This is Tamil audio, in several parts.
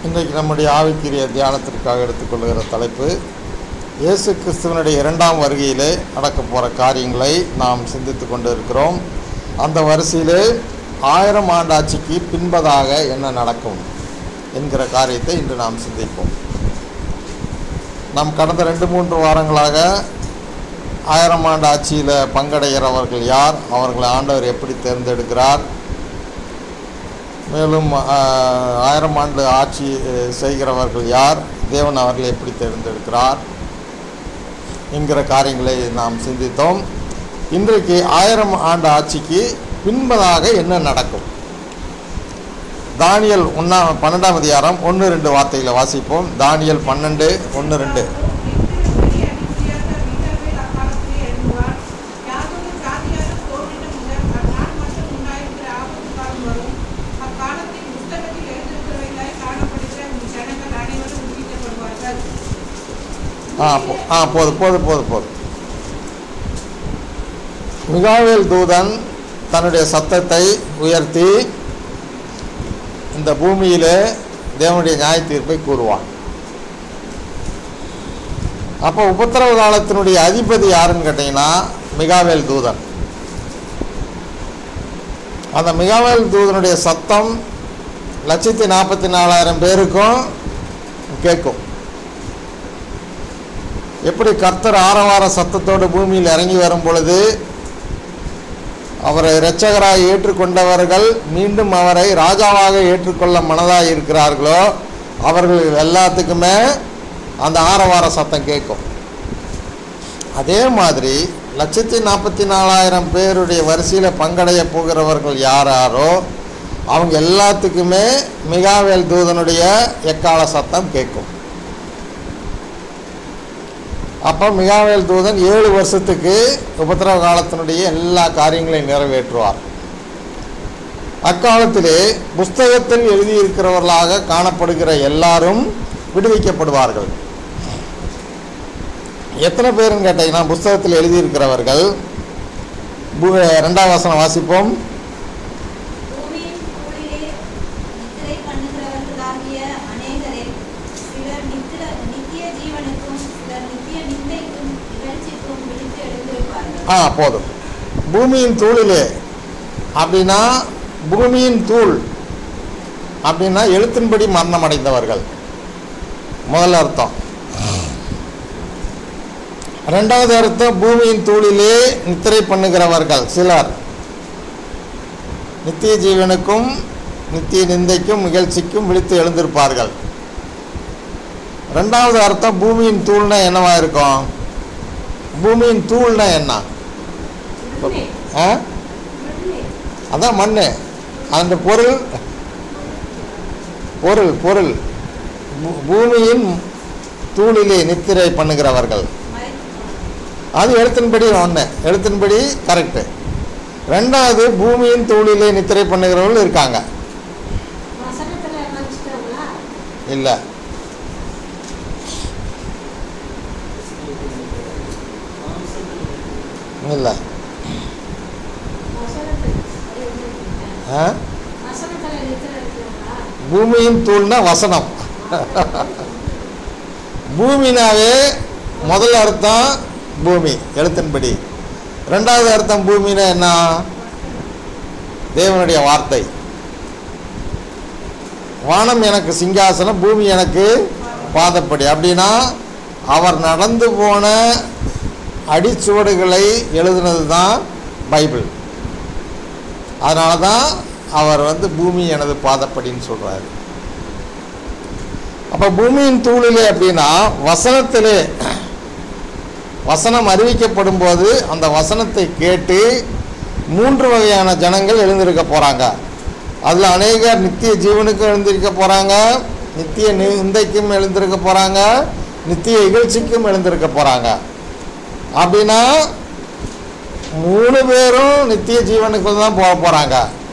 இன்றைக்கு நம்முடைய ஆவிக்குரிய தியானத்திற்காக எடுத்துக்கொள்கிற தலைப்பு இயேசு கிறிஸ்துவனுடைய இரண்டாம் வருகையிலே நடக்க போகிற காரியங்களை நாம் சிந்தித்து கொண்டு இருக்கிறோம் அந்த வரிசையிலே ஆயிரம் ஆண்டு ஆட்சிக்கு பின்பதாக என்ன நடக்கும் என்கிற காரியத்தை இன்று நாம் சிந்திப்போம் நாம் கடந்த ரெண்டு மூன்று வாரங்களாக ஆயிரம் ஆண்டு ஆட்சியில் பங்கடைகிறவர்கள் யார் அவர்களை ஆண்டவர் எப்படி தேர்ந்தெடுக்கிறார் மேலும் ஆஹ், ஆயிரம் ஆண்டு ஆட்சி அஹ், செய்கிறவர்கள் யார் தேவன் அவர்களை எப்படி தேர்ந்தெடுக்கிறார் என்கிற காரியங்களை நாம் சிந்தித்தோம் இன்றைக்கு ஆயிரம் ஆண்டு ஆட்சிக்கு பின்பதாக என்ன நடக்கும் தானியல் ஒன்றா பன்னெண்டாம் அதிகாரம் ஒன்று ரெண்டு வார்த்தைகளை வாசிப்போம் தானியல் பன்னெண்டு ஒன்று ரெண்டு ஆ போ- ஆ போதும் போதும் போதும் போதும் மிகாவேல் தூதன் தன்னுடைய சத்தத்தை உயர்த்தி இந்த பூமியிலே தேவனுடைய நியாய தீர்ப்பை கூறுவான் அப்போ உபத்திரவ காலத்தினுடைய அதிபதி யாருன்னு கேட்டிங்கன்னா மிகாவேல் தூதன் அந்த மிகாவேல் தூதனுடைய சத்தம் லட்சத்தி நாற்பத்தி நாலாயிரம் பேருக்கும் கேட்கும் எப்படி கர்த்தர் ஆரவார சத்தத்தோடு பூமியில் இறங்கி வரும் பொழுது அவரை இரட்சகராய் ஏற்றுக்கொண்டவர்கள் மீண்டும் அவரை ராஜாவாக ஏற்றுக்கொள்ள மனதாக இருக்கிறார்களோ அவர்கள் எல்லாத்துக்குமே அந்த ஆரவார சத்தம் கேட்கும் அதே மாதிரி லட்சத்தி நாற்பத்தி நாலாயிரம் பேருடைய வரிசையில் பங்கடைய போகிறவர்கள் யார் யாரோ அவங்க எல்லாத்துக்குமே மிகாவேல் தூதனுடைய எக்கால சத்தம் கேட்கும் அப்போ மிகாவேல் தூதன் ஏழு வருஷத்துக்கு உபத்திரவ காலத்தினுடைய எல்லா காரியங்களையும் நிறைவேற்றுவார் அக்காலத்திலே புஸ்தகத்தில் எழுதியிருக்கிறவர்களாக காணப்படுகிற எல்லாரும் விடுவிக்கப்படுவார்கள் எத்தனை பேருன்னு கேட்டீங்கன்னா புஸ்தகத்தில் எழுதியிருக்கிறவர்கள் பு- ரெண்டாம் வசனம் வாசிப்போம் பூமியின் கூடிலே நித்திரை பண்ணுகிறவர்களாகிய அநேகரே சிலர் நித்திர நித்திய ஜீவனுக்கும் சிலர் நித்திய நிந்தைக்கும் இகழ்ச்சிக்கும் விழித்து எழுந்திருப்பார்கள் ஆ போதும் பூமியின் தூளிலே அப்படின்னா பூமியின் தூள் அப்படின்னா எழுத்தின்படி மரணம் அடைந்தவர்கள் முதல் அர்த்தம் ரெண்டாவது அர்த்தம் பூமியின் தூளிலே நித்திரை பண்ணுகிறவர்கள் சிலர் நித்திய ஜீவனுக்கும் நித்திய நிந்தைக்கும் நிகழ்ச்சிக்கும் விழித்து எழுந்திருப்பார்கள் ரெண்டாவது அர்த்தம் பூமியின் தூள்னா என்னவா இருக்கும் பூமியின் தூள்னா என்ன ஆ அதான் மண் அந்த பொருள் பொருள் பொருள் பூ- பூமியின் தூளிலே நித்திரை பண்ணுகிறவர்கள் அது எழுத்தின்படி ஒன்று எழுத்தின்படி கரெக்டு ரெண்டாவது பூமியின் தூளிலே நித்திரை பண்ணுகிறவர்கள் இருக்காங்க வசனத்துல நினைச்சிட்டாங்களா இல்லை இல்லை வசனத்துல அது எழுதிருக்கீங்க. ஆ வசனத்துல நித்திர இருக்கிறாங்களா பூமியின் தூள்னா வசனம் பூமினாவே முதல் அர்த்தம் பூமி எழுத்தின்படி ரெண்டாவது அர்த்தம் பூமினா என்ன தேவனுடைய வார்த்தை வானம் எனக்கு சிங்காசனம் பூமி எனக்கு பாதப்படி அப்படின்னா அவர் நடந்து போன அடிச்சுவடுகளை எழுதுனது தான் பைபிள் அதனால தான் அவர் வந்து பூமி எனது பாதப்படின்னு சொல்கிறாரு அப்போ பூமியின் தூளிலே அப்படின்னா வசனத்திலே வசனம் அறிவிக்கப்படும் போது அந்த வசனத்தை கேட்டு மூன்று வகையான ஜனங்கள் எழுந்திருக்க போகிறாங்க அதில் அநேகர் நித்திய ஜீவனுக்கும் எழுந்திருக்க போகிறாங்க நித்திய நிந்தைக்கும் எழுந்திருக்க போகிறாங்க நித்திய இகழ்ச்சிக்கும் எழுந்திருக்க போகிறாங்க அப்படின்னா மூணு பேரும் நித்திய ஜீவனுக்கு தான் போக போகிறாங்க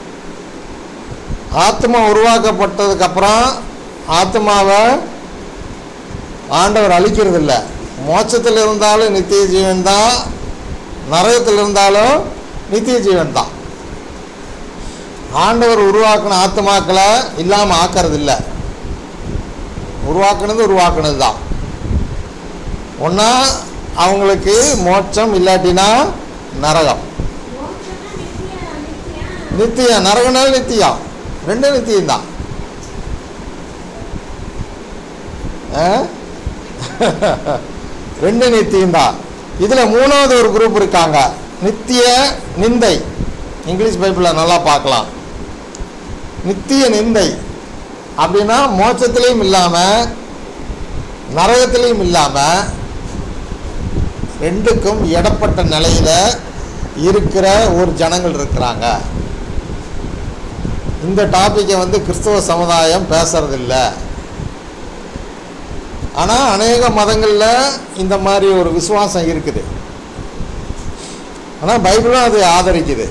ஆத்மா உருவாக்கப்பட்டதுக்கப்புறம் ஆத்மாவை ஆண்டவர் அழிக்கிறது இல்லை மோட்சத்தில் இருந்தாலும் நித்திய ஜீவன் தான் நரகத்தில் இருந்தாலும் நித்திய ஜீவன் தான் ஆண்டவர் உருவாக்கின ஆத்மாக்களை இல்லாமல் ஆக்கிறது இல்லை உருவாக்குனது உருவாக்குனது தான் ஒன்றா அவங்களுக்கு மோட்சம் இல்லாட்டினா நரகம் மோட்சம்னா நித்திய நித்தியா நித்தியம் நரகனால் நித்தியம் ரெண்டும் நித்தியம் தான் ரெண்டு நித்தியம் தான் இதில் மூணாவது ஒரு குரூப் இருக்காங்க நித்திய நிந்தை இங்கிலீஷ் பைபிளில் நல்லா பார்க்கலாம் நித்திய நிந்தை அப்படின்னா மோட்சத்திலையும் இல்லாமல் நரகத்திலையும் இல்லாமல் ரெண்டுக்கும் இடப்பட்ட நிலையில் இருக்கிற ஒரு ஜனங்கள் இருக்கிறாங்க இந்த டாப்பிக்கை வந்து கிறிஸ்தவ சமுதாயம் பேசுறதில்ல ஆனால் அநேக மதங்களில் இந்த மாதிரி ஒரு விசுவாசம் இருக்குது ஆனால் பைபிளும் அது ஆதரிக்குது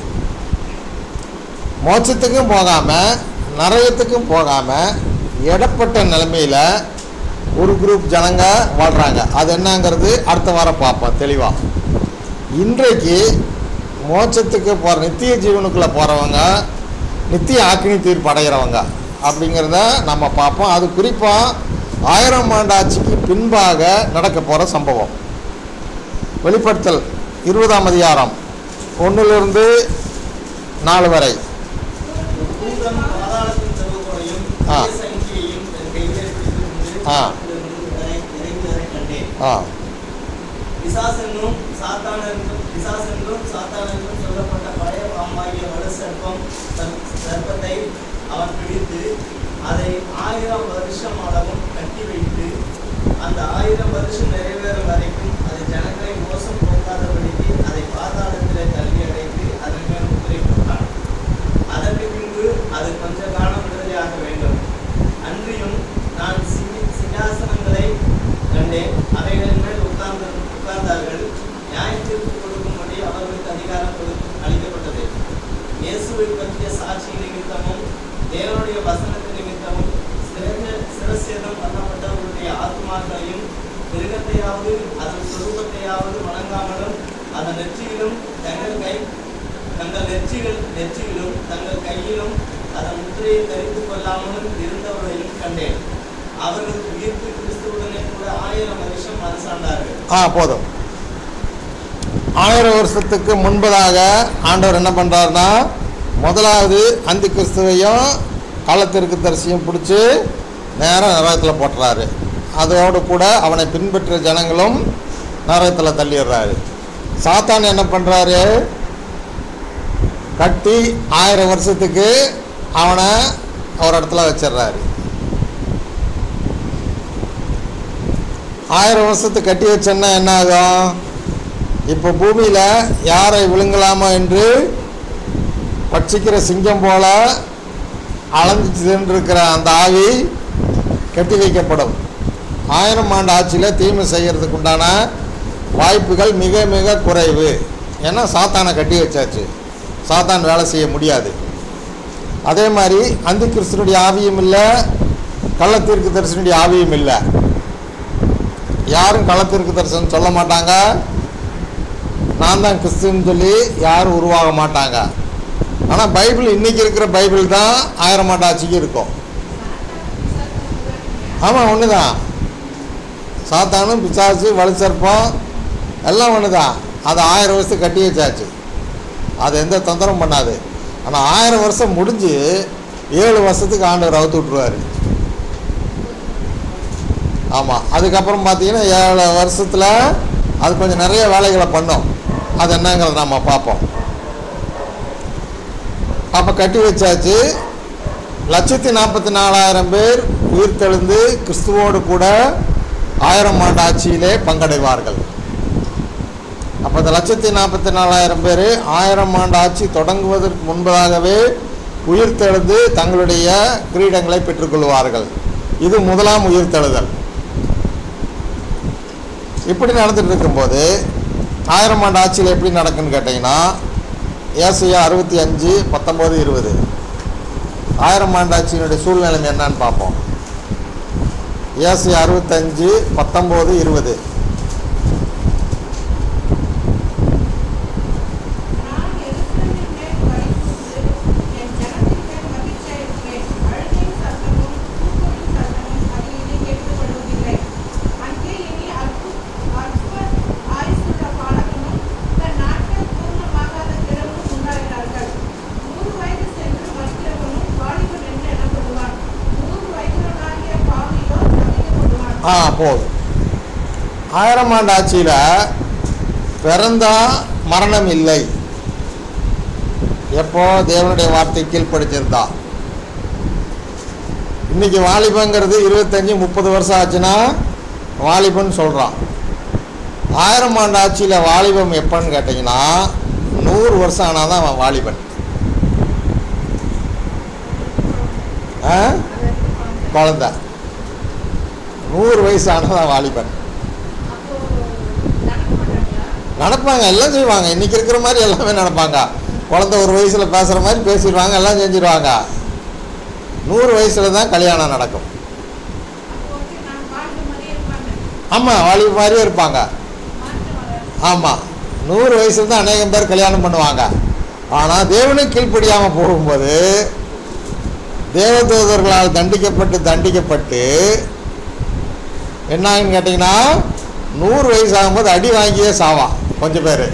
மோட்சத்துக்கும் போகாமல் நரகத்துக்கும் போகாமல் இடப்பட்ட நிலைமையில் ஒரு குரூப் ஜனங்க வாழ்கிறாங்க அது என்னங்கிறது அடுத்த வாரம் பார்ப்போம் தெளிவாக இன்றைக்கு மோட்சத்துக்கு போகிற நித்திய ஜீவனுக்குள்ளே போகிறவங்க நித்திய ஆக்கினி தீர்ப்பு அடைகிறவங்க அப்படிங்கிறத நம்ம பார்ப்போம் அது குறிப்பாக ஆயிரம் ஆண்டு ஆட்சிக்கு பின்பாக நடக்க போகிற சம்பவம் வெளிப்படுத்தல் இருபதாம் அதிகாரம் ஒன்றிலிருந்து நாலு வரை பூதம் பாதாளத்தின் திறவுகோலையும் ஆ. சங்கிலியையும் தன் கையிலே பிடித்துக்கொண்டு ஆ. வானத்திலிருந்து இறை- இறங்குவதைக் கண்டேன். ஆ பிசாசென்னும் சாத்தானென்றும் பிசாசென்றும் சாத்தானென்றும் சொல்லப்பட்ட பழைய பாம்பாகிய வலு சர்ப்பம் சர்- சர்ப்பத்தை அவன் பிடித்து அதை ஆயிரம் வருஷம் அளவும் கட்டி வைத்து அந்த ஆயிரம் வருஷம் நிறைவேறும் வரைக்கும் அது ஜனங்களை மோசம் போக்காதபடிக்கு அதை பாதாளத்திலே தள்ளி அடைத்து அதன் மேல் முத்திரை போட்டான் அதற்கு பின்பு அது கொஞ்ச காலம் விடுதலையாக வேண்டும் அன்றியும் நான் சிங்க- சிங்காசனங்களை கண்டேன் அவைகளின் மேல் உட்கார்ந்து உட்கார்ந்தார்கள் நியாயத்தீர்ப்பு கொடுக்கும்படி அவர்களுக்கு அதிகாரம் கொடுத்து அளிக்கப்பட்டது இயேசுவை பற்றிய சாட்சி நிமித்தமும் தேவனுடைய வசனத்து நிமித்தமும் சிறந்த- சிரசேதம் பண்ணப்பட்டவர்களுடைய ஆத்மாக்களையும் மிருகத்தையாவது அதன் சொரூபத்தையாவது வணங்காமலும் அதன் நெற்றியிலும் தங்கள் கை தங்கள் நெற்றிகள் நெற்றியிலும் தங்கள் கையிலும் அதன் முத்திரையை தரித்து கொள்ளாமலும் இருந்தவர்களையும் கண்டேன் அவர்கள் உயிர்ப்பு கிறிஸ்துவுடனே கூட ஆயிரம் வருஷம் அரசாண்டார்கள் ஆ போதும் ஆயிரம் வருஷத்துக்கு முன்பதாக ஆண்டவர் என்ன பண்ணுறாருன்னா முதலாவது அந்தி கிறிஸ்துவையும் காலத்திற்கு தரிசியும் பிடிச்சி நேராக நரகத்தில் போட்டுறாரு அதோடு கூட அவனை பின்பற்ற ஜனங்களும் நரகத்தில் தள்ளிடுறாரு சாத்தான் என்ன பண்ணுறாரு கட்டி ஆயிரம் வருஷத்துக்கு அவனை ஒரு இடத்துல வச்சிடுறாரு ஆயிரம் வருஷத்துக்கு கட்டி வச்சோன்னா என்ன ஆகும் இப்போ பூமியில் யாரை விழுங்கலாமோ என்று பட்சிக்கிற சிங்கம் போல அலைஞ்சு சென்றிருக்கிற அந்த ஆவி கட்டி வைக்கப்படும் ஆயிரம் ஆண்டு ஆட்சியில் தீமை செய்கிறதுக்கு உண்டான வாய்ப்புகள் மிக மிக குறைவு ஏன்னா சாத்தானை கட்டி வச்சாச்சு சாத்தான் வேலை செய்ய முடியாது அதே மாதிரி அந்தி கிறிஸ்தனுடைய ஆவியும் இல்லை கள்ளத்தீர்க்கு தரிசனுடைய ஆவியும் இல்லை யாரும் களத்திற்கு தரிசனம் சொல்ல மாட்டாங்க நான் தான் கிறிஸ்துன்னு சொல்லி யாரும் உருவாக மாட்டாங்க ஆனால் பைபிள் இன்னைக்கு இருக்கிற பைபிள் தான் ஆயிரம் ஆண்டு ஆட்சிக்கு இருக்கும் ஆமாம் ஒன்று தான் சாத்தானும் பிசாசு வலு சர்ப்பம் எல்லாம் ஒன்று தான் அது ஆயிரம் வருஷத்துக்கு கட்டி வச்சாச்சு அது எந்த தொந்தரவும் பண்ணாது ஆனால் ஆயிரம் வருஷம் முடிஞ்சு ஏழு வருஷத்துக்கு ஆண்டவர் அவுத்து விட்ருவார் ஆமாம் அதுக்கப்புறம் பார்த்தீங்கன்னா ஏழு வருஷத்தில் அது கொஞ்சம் நிறைய வேலைகளை பண்ணும் அது என்னங்கிறத நம்ம பார்ப்போம் அப்போ கட்டி வச்சாச்சு லட்சத்தி நாற்பத்தி நாலாயிரம் பேர் உயிர்த்தெழுந்து கிறிஸ்துவோடு கூட ஆயிரம் ஆண்டு ஆட்சியிலே பங்கடைவார்கள் அப்போ இந்த லட்சத்தி நாற்பத்தி நாலாயிரம் பேர் ஆயிரம் ஆண்டு ஆட்சி தொடங்குவதற்கு முன்பதாகவே உயிர்த்தெழுந்து தங்களுடைய கிரீடங்களை பெற்றுக்கொள்வார்கள் இது முதலாம் உயிர்த்தெழுதல் இப்படி நடந்துட்டு இருக்கும்போது ஆயிரம் ஆண்டு ஆட்சியில் எப்படி நடக்குன்னு கேட்டிங்கன்னா ஏசையா அறுபத்தி அஞ்சு பத்தொம்போது இருபது ஆயிரம் ஆண்டு ஆட்சியினுடைய சூழ்நிலை என்னன்னு பார்ப்போம் ஏசையா அறுபத்தஞ்சு பத்தொம்போது இருபது நான் எருசலேமின் மேல் களிகூர்ந்து, என் ஜனத்தின் மேல் மகிழ்ச்சியாயிருக்கிறேன். அழுகையின் சத்தமும் கூக்குரலின் சத்தமும் அதிலே கேட்கத் ஆ போதும் ஆயிரம் ஆண்டு ஆட்சியில் பிறந்தா மரணம் இல்லை எப்போ தேவனுடைய வார்த்தை கீழ்ப்படுத்தியிருந்தா இன்னைக்கு வாலிபங்கிறது இருபத்தஞ்சி முப்பது வருஷம் ஆச்சுன்னா வாலிபன் சொல்கிறான் ஆயிரம் ஆண்டு ஆட்சியில் வாலிபம் எப்போன்னு கேட்டிங்கன்னா நூறு வருஷம் ஆனால் தான் அவன் வாலிபன் ஆ குழந்த நூறு வயசு ஆனால் தான் வாலிபன் அப்போ நடக்க மாட்டாங்களா நடப்பாங்க எல்லாம் செய்வாங்க இன்னைக்கு இருக்கிற மாதிரி எல்லாமே நடப்பாங்க குழந்தை ஒரு வயசில் பேசுகிற மாதிரி பேசிடுவாங்க எல்லாம் செஞ்சிருவாங்க நூறு வயசில் தான் கல்யாணம் நடக்கும் அப்போ வந்து நான் வாழ்ந்த மாதிரியே இருப்பாங்க ஆமாம் வாலிப மாதிரியே இருப்பாங்க மாற்றம் வராது ஆமாம் நூறு வயசில் தான் அநேகம் பேர் கல்யாணம் பண்ணுவாங்க ஆனால் தேவனுக்கு கீழ்ப்படியாமல் போகும்போது தேவதூதர்களால் தண்டிக்கப்பட்டு தண்டிக்கப்பட்டு என்னான்னு கேட்டிங்கன்னா நூறு வயசு ஆகும்போது அடி வாங்கியே சாவான் கொஞ்சம் பேர்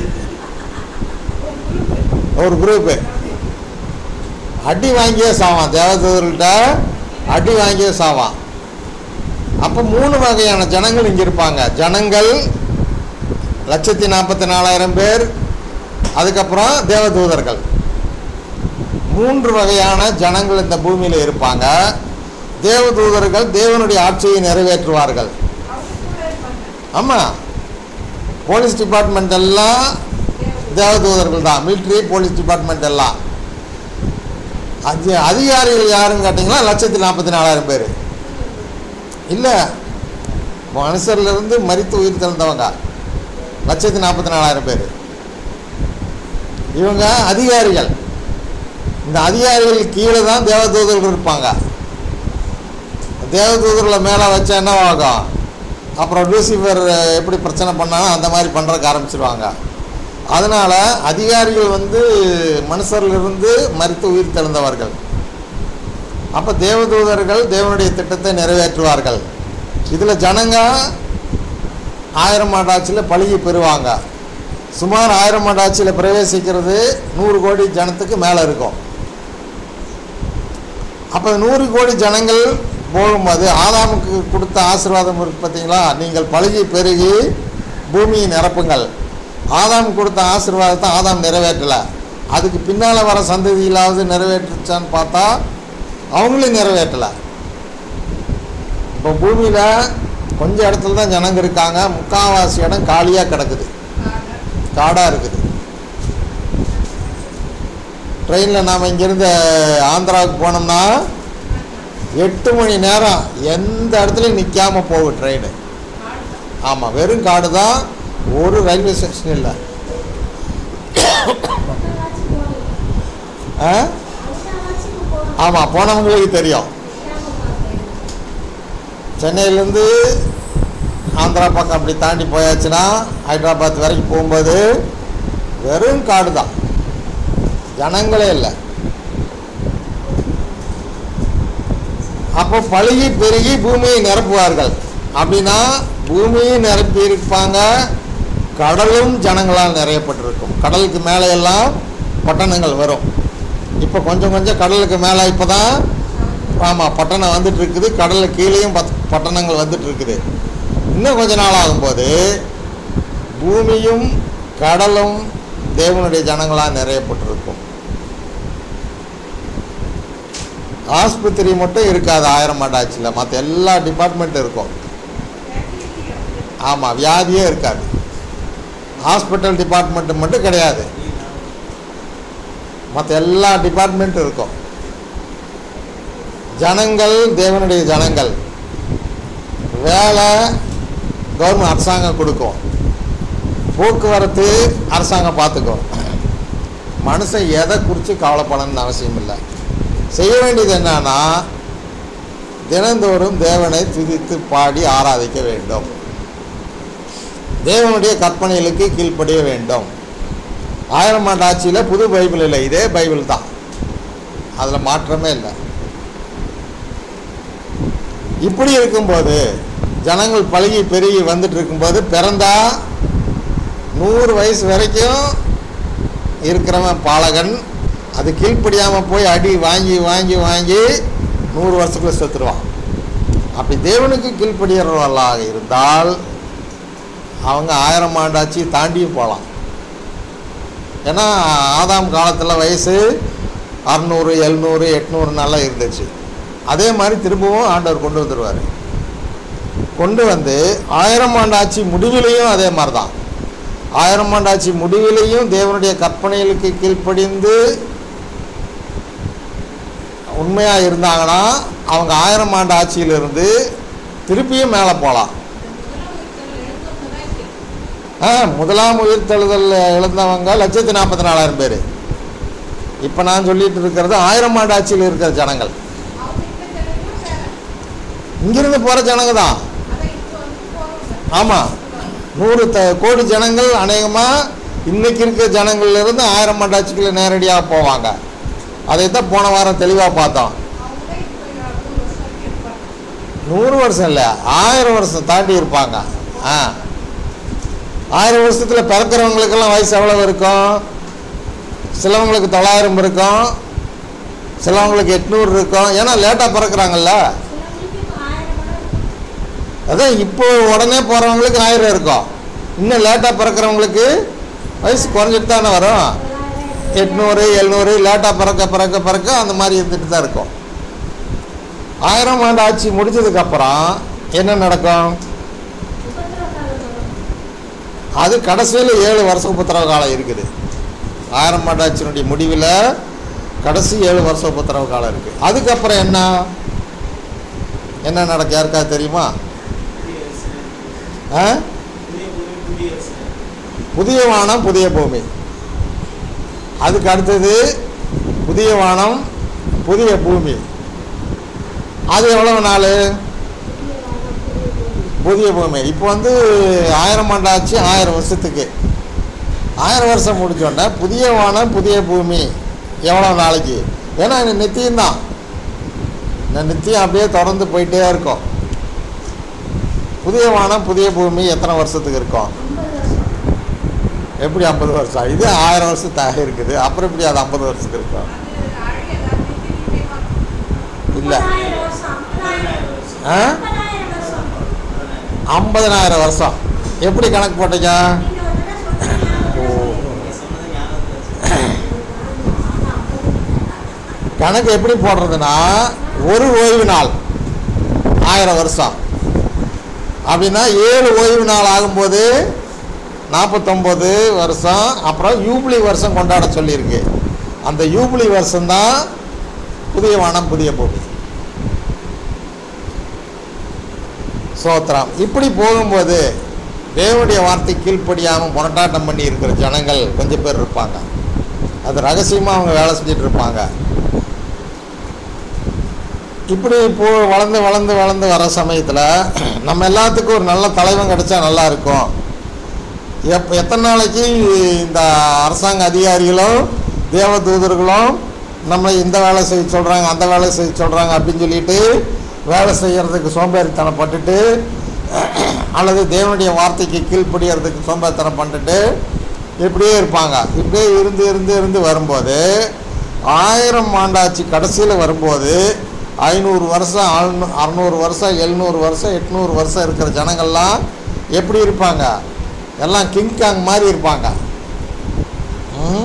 ஒரு குரூப்பு அடி வாங்கியே சாவான் தேவதூதர்கள்ட்ட அடி வாங்கியே சாவான் அப்போ மூணு வகையான ஜனங்கள் இங்கே இருப்பாங்க ஜனங்கள் லட்சத்தி நாற்பத்தி நாலாயிரம் பேர் அதுக்கப்புறம் தேவதூதர்கள் மூன்று வகையான ஜனங்கள் இந்த பூமியில் இருப்பாங்க தேவதூதர்கள் தேவனுடைய ஆட்சியை நிறைவேற்றுவார்கள் அவங்க கூட இருப்பாங்க ஆமாம் போலீஸ் டிபார்ட்மெண்ட் எல்லாம் தேவதூதர்கள் தான் மிலிட்ரி போலீஸ் டிபார்ட்மெண்ட் எல்லாம் அது அதிகாரிகள் யாருன்னு கேட்டிங்கன்னா லட்சத்தி நாற்பத்தி நாலாயிரம் பேர் இல்லை மனுஷர்லேருந்து மரித்து உயிர் திறந்தவங்க லட்சத்தி நாற்பத்தி நாலாயிரம் பேர் இவங்க அதிகாரிகள் இந்த அதிகாரிகள் கீழே தான் தேவதூதர்கள் இருப்பாங்க தேவதூதர்களை மேலே வச்சா என்ன ஆகும் அப்புறம் லூசிஃபர் எப்படி பிரச்சனை பண்ணாலும் அந்த மாதிரி பண்ணுறதுக்கு ஆரம்பிச்சிருவாங்க அதனால் அதிகாரிகள் வந்து மனுஷரிலிருந்து மறித்து உயிர் தெழுந்தவர்கள் அப்போ தேவதூதர்கள் தேவனுடைய திட்டத்தை நிறைவேற்றுவார்கள் இதில் ஜனங்க ஆயிரம் ஆண்டாட்சியில் பழகி பெறுவாங்க சுமார் ஆயிரம் ஆண்டாட்சியில் பிரவேசிக்கிறது நூறு கோடி ஜனத்துக்கு மேலே இருக்கும் அப்போ நூறு கோடி ஜனங்கள் போகும்போது ஆதாமுக்கு கொடுத்த ஆசீர்வாதம் இருக்கு பார்த்தீங்களா நீங்கள் பழகி பெருகி பூமியை நிரப்புங்கள் ஆதாம் கொடுத்த ஆசீர்வாதத்தை ஆதாம் நிறைவேற்றலை அதுக்கு பின்னால் வர சந்ததியிலாவது நிறைவேற்றுச்சான்னு பார்த்தா அவங்களும் நிறைவேற்றலை இப்போ பூமியில் கொஞ்சம் இடத்துல தான் ஜனங்க இருக்காங்க முக்கால்வாசி இடம் காலியாக கிடக்குது காடாக இருக்குது ட்ரெயினில் நாம் இங்கேருந்து ஆந்திராவுக்கு போனோம்னா எட்டு மணி நேரம் எந்த இடத்துலையும் நிற்காம போகும் ட்ரெயின் ஆமாம் வெறும் காடு தான் ஒரு ரயில்வே ஸ்டேஷன் இல்லை அடுத்தவாச்சும் போகணும் ஆ அடுத்தவாச்சும் போகணும் ஆமாம் போனவங்களுக்கு தெரியும் கிராமம் பார்த்தேன் சென்னையிலேருந்து ஆந்திரா பக்கம் அப்படி தாண்டி போயாச்சுன்னா ஹைதராபாத் வரைக்கும் போகும்போது வெறும் காடு தான் ஜனங்களே இல்லை அப்போ பழுகி பெருகி பூமியை நிரப்புவார்கள் அப்படின்னா பூமியை நிரப்பி இருப்பாங்க கடலும் ஜனங்களால் நிறையப்பட்டிருக்கும் கடலுக்கு மேலே எல்லாம் பட்டணங்கள் வரும் இப்போ கொஞ்சம் கொஞ்சம் கடலுக்கு மேலே இப்போ தான் ஆமாம் பட்டணம் வந்துட்டு இருக்குது கடலுக்கு கீழேயும் பத் பட்டணங்கள் வந்துட்டு இருக்குது இன்னும் கொஞ்ச நாள் ஆகும்போது பூமியும் கடலும் தேவனுடைய ஜனங்களாக நிறையப்பட்டிருக்கும் ஆஸ்பத்திரி மட்டும் இருக்காது ஆயிரம் ஆண்டாச்சில் மற்ற எல்லா டிபார்ட்மெண்ட்டும் இருக்கும் ஆமாம் வியாதியே இருக்காது ஹாஸ்பிட்டல் டிபார்ட்மெண்ட்டு மட்டும் கிடையாது மற்ற எல்லா டிபார்ட்மெண்ட்டும் இருக்கும் ஜனங்கள் தேவனுடைய ஜனங்கள் வேலை கவர்மெண்ட் அரசாங்கம் கொடுக்கும் போக்குவரத்து அரசாங்கம் பார்த்துக்கும் மனுஷன் எதை குறித்து கவலைப்படணும்னு அவசியம் இல்லை செய்ய வேண்டியது என்னன்னா தினந்தோறும் தேவனை துதித்து பாடி ஆராதிக்க வேண்டும் தேவனுடைய கற்பனைகளுக்கு கீழ்ப்படிய வேண்டும் ஆயிரம் ஆண்டு ஆட்சியில் புது பைபிள் இல்லை இதே பைபிள் தான் அதில் மாற்றமே இல்லை இப்படி இருக்கும்போது ஜனங்கள் பழகி பெருகி வந்துட்டு இருக்கும்போது பிறந்தா நூறு வயசு வரைக்கும் இருக்கிறவன் பாலகன் அது கீழ்ப்படியாமல் போய் அடி வாங்கி வாங்கி வாங்கி நூறு வருஷத்துக்குள்ள செத்துருவான் அப்படி தேவனுக்கு கீழ்ப்படுகிறவர்களாக இருந்தால் அவங்க ஆயிரம் ஆண்டாச்சு தாண்டியும் போகலாம் ஏன்னா ஆதாம் காலத்தில் வயசு அறநூறு எழுநூறு எட்நூறு நாளாக இருந்துச்சு அதே மாதிரி திரும்பவும் ஆண்டவர் கொண்டு வந்துடுவார் கொண்டு வந்து ஆயிரம் ஆண்டாட்சி முடிவிலையும் அதே மாதிரி தான் ஆயிரம் ஆண்டாட்சி முடிவிலையும் தேவனுடைய கற்பனைகளுக்கு கீழ்ப்படிந்து உண்மையாக இருந்தாங்கன்னா அவங்க ஆயிரம் ஆண்டு ஆட்சியிலிருந்து திருப்பியும் மேலே போகலாம் இந்த முதலாம் உயிர்த்தெழுதல் எழுந்தவங்க தான் ஆ முதலாம் இருக்கு. உயிர்த்தெழுதல் இழந்தவங்க லட்சத்தி நாற்பத்தி நாலாயிரம் பேர் இப்போ நான் சொல்லிட்டு இருக்கிறது ஆயிரம் ஆண்டு ஆட்சியில் இருக்கிற ஜனங்கள் அவங்க இந்த ஜனங்களும் வேற. இங்கிருந்து போகிற ஜனங்க தான் அதை இப்போ வந்து போறவங்க. ஆமாம் நூறு த கோடி ஜனங்கள் அநேகமாக இன்னைக்கு இருக்கிற ஜனங்கள்லேருந்து ஆயிரம் ஆண்டு ஆட்சிக்குள்ள நேரடியாக போவாங்க அதைத்தான் போன வாரம் தெளிவாக பார்த்தோம் அவங்களே இப்போ நூறு வருஷம் வரைக்கும் இருப்பாங்க. நூறு வருஷம் இல்லை ஆயிரம் வருஷம் தாண்டி இருப்பாங்க ஆ ஆயிரம் வருஷத்தில் பிறக்கிறவங்களுக்கெல்லாம் வயசு எவ்வளவு இருக்கும் சிலவங்களுக்கு தொள்ளாயிரம் இருக்கும் சிலவங்களுக்கு எட்நூறு இருக்கும் ஏன்னா லேட்டாக பிறக்கிறாங்கல்ல சிலவங்களுக்கு இப்போ ஆயிரம் மடம் அதான் இப்போ உடனே போகிறவங்களுக்கு ஆயிரம் இருக்கும் இன்னும் லேட்டாக பிறக்கிறவங்களுக்கு வயசு குறைஞ்சிட்டு தானே வரும் எட்நூறு எழுநூறு லேட்டாக பிறக்க பிறக்க பிறக்க அந்த மாதிரி இருந்துட்டு தான் இருக்கும் ஆயிரம் ஆண்டு ஆட்சி முடிஞ்சதுக்கப்புறம் என்ன நடக்கும் உபத்திரவ காலம் வரும் அது கடைசியில் ஏழு வருஷம் உபத்திரவ காலம் இருக்குது ஆயிரம் ஆண்டு ஆட்சியினுடைய முடிவில் கடைசி ஏழு வருஷம் உபத்திரவ காலம் இருக்குது அதுக்கப்புறம் என்ன என்ன நடக்க யாருக்கா தெரியுமா குடியரசு ஆ புதிய பூமி குடியரசு புதிய வானம் புதிய பூமி அதுக்கு அடுத்தது புதிய வானம் புதிய பூமி அது எவ்வளவு நாள் புதிய வானம், புதிய பூமி. புதிய பூமி இப்போ வந்து ஆயிரம் ஆண்டாச்சு ஆயிரம் வருஷத்துக்கு ஆயிரம் வருஷம் முடிச்சோடனே புதிய வானம் புதிய பூமி எவ்வளோ நாளைக்கு ஏன்னா இது நித்தியம் தான் இந்த நித்தியம் அப்படியே தொடர்ந்து போயிட்டே இருக்கும் புதிய வானம் புதிய பூமி எத்தனை வருஷத்துக்கு இருக்கும் ஐம்பது வருஷம் எப்படி ஐம்பது வருஷம் இது ஆயிரம் வருஷத்தாக இருக்குது அப்புறம் எப்படி அது ஐம்பது வருஷத்துக்கு இருக்கும் அது அழியலாம் நித்திய நித்தியமா. இல்லை முப்பதாயிரம் வருஷம் ஐம்பதாயிரம் வருஷம் ஆ ஐம்பதாயிரம் வருஷம் ஐம்பதனாயிரம் வருஷம் எப்படி கணக்கு போட்டீங்க நீங்க ஒரு தடவை சொன்னீங்க. ஓ. நீங்க சொன்னது ஞாபகத்தில் வச்சு கணக்கு எப்படி போடுறதுன்னா ஒரு ஓய்வு நாள் ஆயிரம் வருஷம் அப்படின்னா ஏழு ஓய்வு நாள் ஆகும்போது நாற்பத்தொம்போது வருஷம் அப்புறம் யூப்ளி வருஷம் கொண்டாட சொல்லியிருக்கு அந்த யூப்ளி வருஷம்தான் புதிய வானம் புதிய பூமி சோத்திரம் இப்படி போகும்போது தேவனுடைய வார்த்தை கீழ்ப்படியாமல் முரட்டாட்டம் பண்ணி இருக்கிற ஜனங்கள் கொஞ்சம் பேர் இருப்பாங்க அது ரகசியமாக அவங்க வேலை செஞ்சுட்டு இருப்பாங்க இப்படி இப்போ வளர்ந்து வளர்ந்து வளர்ந்து வர சமயத்தில் நம்ம எல்லாத்துக்கும் ஒரு நல்ல தலைவன் கிடைச்சா நல்லா இருக்கும் எப் எத்தனை நாளைக்கு இந்த அரசாங்க அதிகாரிகளும் தேவதூதர்களும் நம்ம இந்த வேலை செய்ய சொல்கிறாங்க அந்த வேலை செய்ய சொல்கிறாங்க அப்படின்னு சொல்லிட்டு வேலை செய்கிறதுக்கு சோம்பேறித்தனம் பட்டுட்டு அல்லது தேவனுடைய வார்த்தைக்கு கீழ்ப்படியறதுக்கு சோம்பேறித்தனம் பண்ணிட்டு இப்படியே இருப்பாங்க இப்படியே இருந்து இருந்து இருந்து வரும்போது ஆயிரம் ஆண்டாச்சு கடைசியில் வரும்போது ஐநூறு வருஷம் அறுநூ- அறுநூறு வருஷம் எழுநூறு வருஷம் எட்நூறு வருஷம் இருக்கிற ஜனங்கள்லாம் எப்படி இருப்பாங்க எல்லாம் கிங்காங் மாதிரி இருப்பாங்க ம்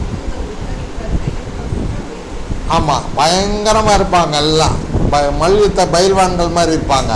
ஆமாம் பயங்கரமாக இருப்பாங்க எல்லாம் ப மல்யுத்த பயில்வான்கள் மாதிரி இருப்பாங்க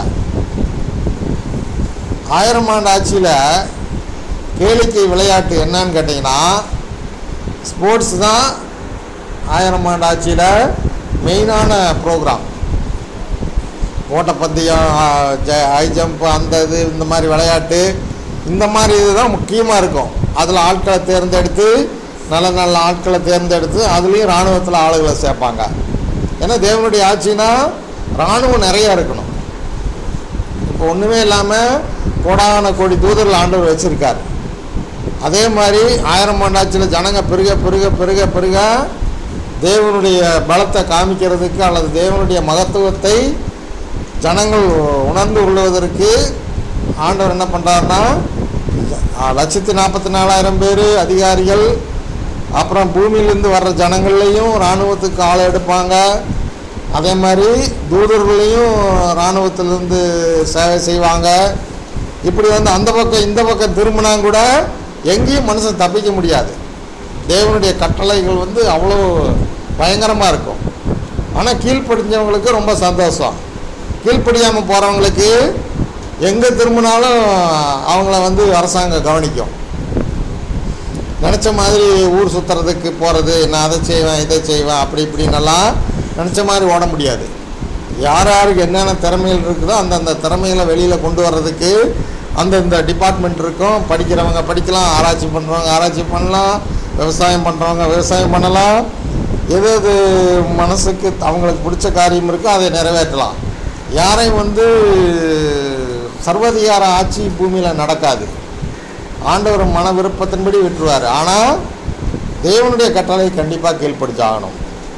ஆயிரம் ஆண்டு ஆட்சியில் கேளிக்கை விளையாட்டு என்னன்னு கேட்டிங்கன்னா ஸ்போர்ட்ஸ் தான் ஆயிரம் ஆண்டு ஆட்சியில் மெயினான ப்ரோக்ராம் ஓட்டப்பந்தயம் ஹை ஜம்ப் அந்த இது இந்த மாதிரி விளையாட்டு இந்த மாதிரி இதுதான் முக்கியமாக இருக்கும் அதில் ஆட்களை தேர்ந்தெடுத்து நல்ல நல்ல ஆட்களை தேர்ந்தெடுத்து அதுலேயும் இராணுவத்தில் ஆளுகளை சேர்ப்பாங்க ஏன்னா தேவனுடைய ஆட்சினா இராணுவம் நிறையா இருக்கணும் இப்போ ஒன்றுமே இல்லாமல் கோடான கோடி தூதர்கள் ஆண்டவர் வச்சுருக்கார் அதே மாதிரி ஆயிரம் ஆண்டாட்சியில் ஜனங்க பெருக பெருக பெருக பெருக தேவனுடைய பலத்தை காமிக்கிறதுக்கு அல்லது தேவனுடைய மகத்துவத்தை ஜனங்கள் உணர்ந்து கொள்வதற்கு ஆண்டவர் என்ன பண்ணுறாருன்னா லட்சத்தி நாற்பத்தி நாலாயிரம் பேர் அதிகாரிகள் அப்புறம் பூமியிலேருந்து வர்ற ஜனங்கள்லேயும் இராணுவத்துக்கு ஆளை எடுப்பாங்க அதே மாதிரி தூதர்களையும் இராணுவத்திலேருந்து சேவை செய்வாங்க இப்படி வந்து அந்த பக்கம் இந்த பக்கம் திரும்பினா கூட எங்கேயும் மனுஷன் தப்பிக்க முடியாது தேவனுடைய கட்டளைகள் வந்து அவ்வளோ பயங்கரமாக இருக்கும் ஆனால் கீழ்ப்படிஞ்சவங்களுக்கு ரொம்ப சந்தோஷம் கீழ்ப்படியாமல் போகிறவங்களுக்கு எங்கே திரும்பினாலும் அவங்கள வந்து அரசாங்கம் கவனிக்கும் நினச்ச மாதிரி ஊர் சுற்றுறதுக்கு போகிறது நான் அதை செய்வேன் இதை செய்வேன் அப்படி இப்படின்னெல்லாம் நினச்ச மாதிரி ஓட முடியாது யார் யாருக்கு என்னென்ன திறமைகள் இருக்குதோ அந்தந்த திறமைகளை வெளியில் கொண்டு வர்றதுக்கு அந்தந்த டிபார்ட்மெண்ட் இருக்கும் படிக்கிறவங்க படிக்கலாம் ஆராய்ச்சி பண்ணுறவங்க ஆராய்ச்சி பண்ணலாம் விவசாயம் பண்ணுறவங்க விவசாயம் பண்ணலாம் எது எது மனசுக்கு அவங்களுக்கு பிடிச்ச காரியம் இருக்கோ அதை நிறைவேற்றலாம் யாரையும் வந்து சர்வதிகார ஆட்சி பூமியில் நடக்காது ஆண்டவர் மன விருப்பத்தின்படி விட்டுருவார் ஆனால் தேவனுடைய கட்டளை கண்டிப்பாக கீழ்ப்படுத்தாகணும்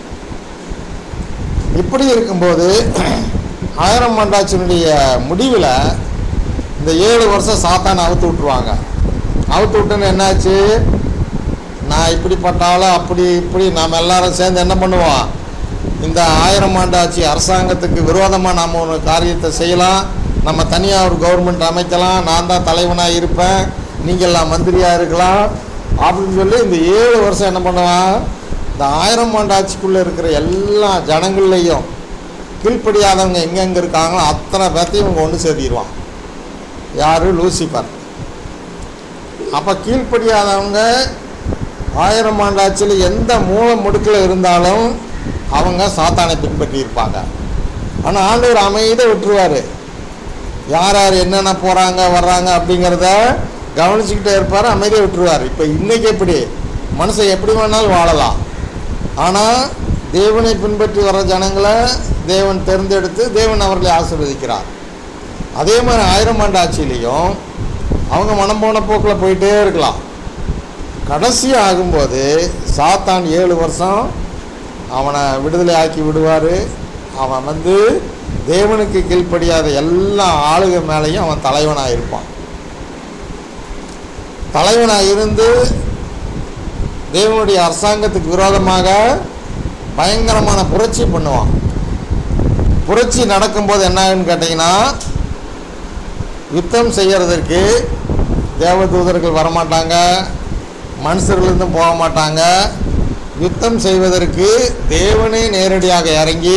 இப்படி இருக்கும்போது ஆயிரம் மண்டாட்சியினுடைய முடிவில் இந்த ஏழு வருஷம் சாத்தானை அவுத்து விட்ருவாங்க அவுத்து விட்டுன்னு என்னாச்சு நான் இப்படிப்பட்டாலும் அப்படி இப்படி நாம் எல்லாரும் சேர்ந்து என்ன பண்ணுவோம் இந்த ஆயிரம் ஆண்டு ஆட்சி அரசாங்கத்துக்கு விரோதமாக நாம் ஒரு காரியத்தை செய்யலாம் நம்ம தனியாக ஒரு கவர்மெண்ட் அமைக்கலாம் நான் தான் தலைவனாக இருப்பேன் நீங்கள்லாம் மந்திரியாக இருக்கலாம் அப்படின்னு சொல்லி இந்த ஏழு வருஷம் என்ன பண்ணுவான் இந்த ஆயிரம் ஆண்டு ஆட்சிக்குள்ளே இருக்கிற எல்லா ஜனங்கள்லேயும் கீழ்ப்படியாதவங்க எங்கெங்கே இருக்காங்களோ அத்தனை பேர்த்தையும் இவங்க ஒன்று சேர்த்திடுவான் யார் லூசிஃபர் அப்போ கீழ்ப்படியாதவங்க ஆயிரம் ஆண்டு ஆட்சியில் எந்த மூல முடுக்கில் இருந்தாலும் அவங்க சாத்தானை பின்பற்றி இருப்பாங்க ஆனால் ஆண்டவர் அமைதியை விட்டுருவார் யார் யார் என்னென்ன போகிறாங்க வர்றாங்க அப்படிங்கிறத கவனிச்சுக்கிட்டே இருப்பார் அமைதியை விட்டுருவார் இப்போ இன்றைக்கி எப்படி மனுஷன் எப்படி வேணாலும் வாழலாம் ஆனால் தேவனை பின்பற்றி வர்ற ஜனங்களை தேவன் தேர்ந்தெடுத்து தேவன் அவர்களை ஆசீர்வதிக்கிறார் அதே மாதிரி ஆயிரம் ஆண்டு ஆட்சியிலையும் அவங்க மனம் போன போக்கில் போயிட்டே இருக்கலாம் கடைசி ஆகும்போது சாத்தான் ஏழு வருஷம் அவனை விடுதலை ஆக்கி விடுவார் அவன் வந்து தேவனுக்கு கீழ்ப்படியாத எல்லா ஆளுக மேலேயும் அவன் தலைவனாக இருப்பான் தலைவனாக இருந்து தேவனுடைய அரசாங்கத்துக்கு விரோதமாக பயங்கரமான புரட்சி பண்ணுவான் புரட்சி நடக்கும்போது என்ன ஆகுன்னு கேட்டிங்கன்னா யுத்தம் செய்கிறதற்கு தேவதூதர்கள் வரமாட்டாங்க மனுஷர்லேருந்தும் போக மாட்டாங்க யுத்தம் செய்வதற்கு தேவனே நேரடியாக இறங்கி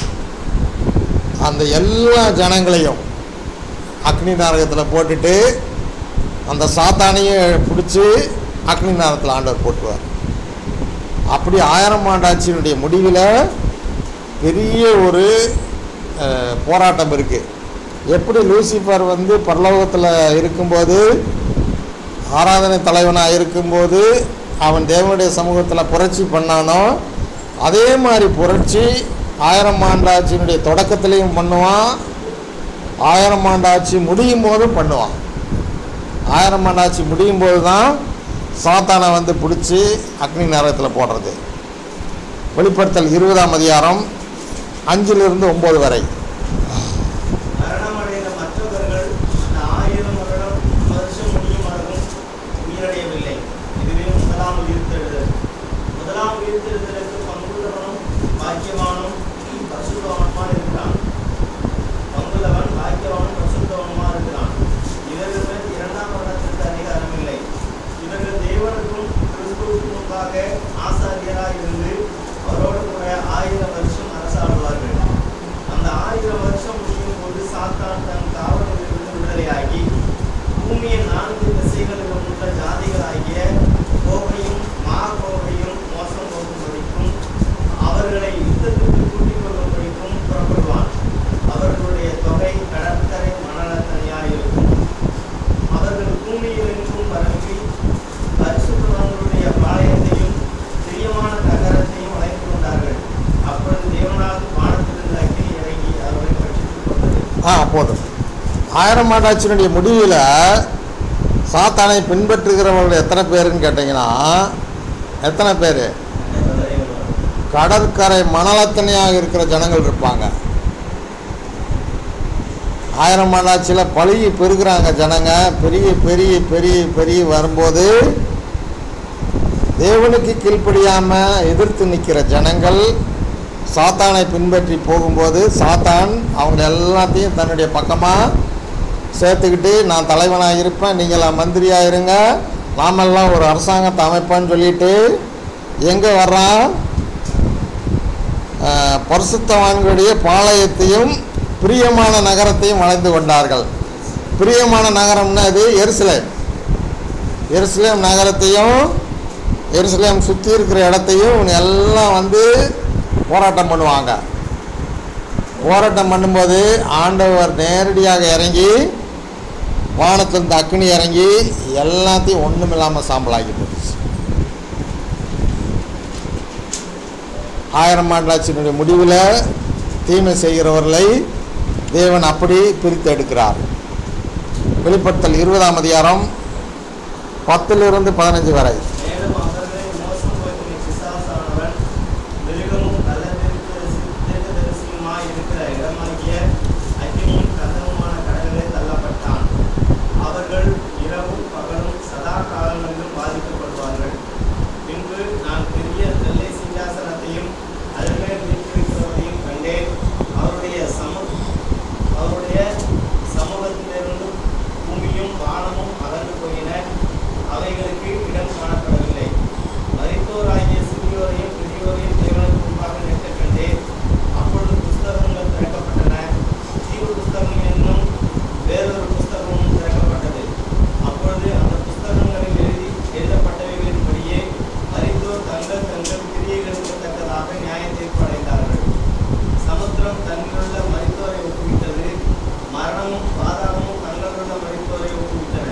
அந்த எல்லா ஜனங்களையும் அக்னி நாரகத்தில் போட்டுட்டு அந்த சாத்தானையும் பிடிச்சி அக்னி நாரகத்தில் ஆண்டவர் போட்டுருவார் அப்படி ஆயிரம் ஆண்டாட்சியினுடைய முடிவில் பெரிய ஒரு அஹ், போராட்டம் இருக்குது எப்படி லூசிஃபர் வந்து பரலோகத்தில் இருக்கும்போது ஆராதனை தலைவனாக இருக்கும்போது அவன் தேவனுடைய சமூகத்தில் புரட்சி பண்ணானோ அதே மாதிரி புரட்சி ஆயிரம் ஆண்டாட்சியினுடைய தொடக்கத்திலையும் பண்ணுவான் ஆயிரம் ஆண்டாட்சி முடியும் போதும் பண்ணுவான் ஆயிரம் ஆண்டாட்சி முடியும் போது தான் சாத்தானை வந்து பிடிச்சி அக்னி நேரத்தில் போடுறது வெளிப்படுத்தல் இருபதாம் அதிகாரம் அஞ்சிலிருந்து ஒம்பது வரை மரணமடைந்த மற்றவர்கள் அந்த ஆயிரம் வருடம் வருஷம் முடியும் அளவும் உயிரடையவில்லை இதுவே முதலாம் உயிர்த்தெழுதல் முதலாம் உயிர்த்தெழுதலுக்கு பங்குள்ளவனும் பாக்கியவானும் பரிசுத்தவனுமா இருக்கிறான் பங்குள்ளவன் பாக்கியவானும் பரிசுத்தவனுமா இருக்கிறான் இவர்கள் மேல் இரண்டாம் வருடத்திற்கு அதிகாரம் இல்லை இவர்கள் தேவனுக்கும் கிறிஸ்துவுக்கும் முன்பாக ஆசாரியராய் இருந்து அவரோடு கூட ஆயிரம் வருஷம் அரசாடுவார்கள் அந்த ஆயிரம் வருஷம் முடியும் போது சாத்தான் தன் காவலிலிருந்து விடுதலையாகி பூமியின் நான்கு திசைகளிலும் உள்ள ஜாதிகளாகிய கோபையும் மா கோபையும் மோசம் போகும்படிக்கும் அவர்களை யுத்தத்துக்கு கூட்டிக் கொள்ளும்படிக்கும் புறப்படுவான் அவர்களுடைய தொகை கடற்கரை மணலத்தனையாயிருக்கும் அவர்கள் பூமியிலெங்கும் பரப்பி பரிசுத்தவான்களுடைய பாளையத்தையும் பிரியமான நகரத்தையும் அழைத்து கொண்டார்கள் அப்பொழுது தேவனாக வானத்திலிருந்து அக்கினி இறங்கி அவர்களை பட்சித்துக் கொண்டது ஆ போதும் ஆயிரம் ஆண்டாட்சியினுடைய முடிவில் சாத்தானை பின்பற்றுகிறவர்கள் எத்தனை பேருன்னு கேட்டிங்கன்னா எத்தனை பேர் கடற்கரை மணலத்தனையாக இருக்கிற ஜனங்கள் இருப்பாங்க ஆயிரம் ஆண்டாட்சியில் பழுகி பெருகிறாங்க ஜனங்க பெரிய பெரிய பெரிய பெரிய வரும்போது தேவனுக்கு கீழ்ப்படியாமல் எதிர்த்து நிற்கிற ஜனங்கள் சாத்தானை பின்பற்றி போகும்போது சாத்தான் அவங்க எல்லாத்தையும் தன்னுடைய பக்கமாக சேர்த்துக்கிட்டு நான் தலைவனாக இருப்பேன் நீங்களாம் மந்திரியாக இருங்க நாமெல்லாம் ஒரு அரசாங்கத்தை அமைப்பேன்னு சொல்லிட்டு எங்கே வர்றான் ஆஹ், பரிசுத்தவான்களுடைய பாளையத்தையும் பிரியமான நகரத்தையும் வளைந்து கொண்டார்கள் பிரியமான நகரம்னா அது எருசலேம் எருசலேம் நகரத்தையும் எருசலேம் சுற்றி இருக்கிற இடத்தையும் இவங்க எல்லாம் வந்து போராட்டம் பண்ணுவாங்க போராட்டம் பண்ணும்போது ஆண்டவர் நேரடியாக இறங்கி வானத்திலிருந்து அக்னி இறங்கி எல்லாத்தையும் ஒன்றும் இல்லாமல் சாம்பலாக்கி போட்டுச்சு ஆயிரம் ஆண்டாட்சியினுடைய முடிவில் தீமை செய்கிறவர்களை தேவன் அப்படி பிரித்து எடுக்கிறார் வெளிப்படுத்தல் இருபதாம் அதிகாரம் பத்திலிருந்து பதினஞ்சு வரை மேலும் அவர்களை மோசம் போய்க்கும் பிசாசானவன் மிருகமும் கள்ளத்தீர்க்கதரிசி- தீர்க்கதரிசியுமாய் இருக்கிற இடமாகிய அக்கினியும் கந்தகமுமான கடலிலே தள்ளப்பட்டான் அவர்கள் இரவும் பகலும் சதா காலங்களிலும் பாதிக்கப்படுவார்கள் பின்பு நான் பெரிய வெள்ளை சிங்காசனத்தையும் அதன்மேல் வீற்றிருக்கிறவரையும் கண்டேன் அவருடைய சம அவருடைய சமூகத்திலிருந்து பூமியும் வானமும் அகன்று போயின அவைகளுக்கு இடம் காணப்படவில்லை மரித்தோராகிய சிறியோரையும் பெரியோரையும் தேவனுக்கு முன்பாக நிற்க கண்டேன் அப்பொழுது புஸ்தகங்கள் திறக்கப்பட்டன ஜீவ புஸ்தகம் என்னும் வேறொரு புஸ்தகமும் திறக்கப்பட்டது அப்பொழுது அந்த புஸ்தகங்களில் எழுதி எழுதப்பட்டவைகளின்படியே மரித்தோர் தங்கள் தங்கள் கிரியைகளுக்கு தக்கதாக நியாய தீர்ப்பு அடைந்தார்கள் சமுத்திரம் தன்னிலுள்ள மரித்தோரை ஒப்புவித்தது மரணமும் பாதாளமும் தங்களுள்ள மரித்தோரை ஒப்புவித்தன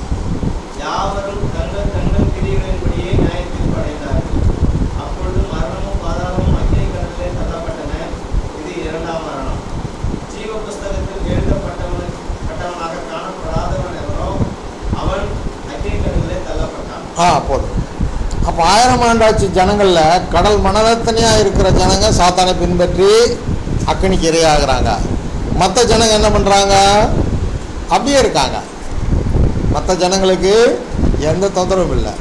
யாவரும் தங்கள் தங்கள் கிரியைகளின்படியே நியாய தீர்ப்பு அடைந்தார்கள் அப்பொழுது மரணமும் பாதாளமும் அக்கினி கடலிலே தள்ளப்பட்டன இது இரண்டாம் மரணம் ஜீவ புஸ்தகத்தில் எழுதப்பட்டவன் பட்டவனாக காணப்படாதவன் எவனோ அவன் அக்கினி கடலிலே தள்ளப்பட்டான் ஆ போதும் அப்போ ஆயிரம் ஆண்டாட்சி ஜனங்களில் கடல் மணலத்தனையாக இருக்கிற ஜனங்க சாத்தானை பின்பற்றி அக்கனிக்கு இரையாகிறாங்க மற்ற ஜனங்க என்ன பண்ணுறாங்க அப்படியே இருக்காங்க மற்ற ஜனங்களுக்கு எந்த தொந்தரவும் இல்லை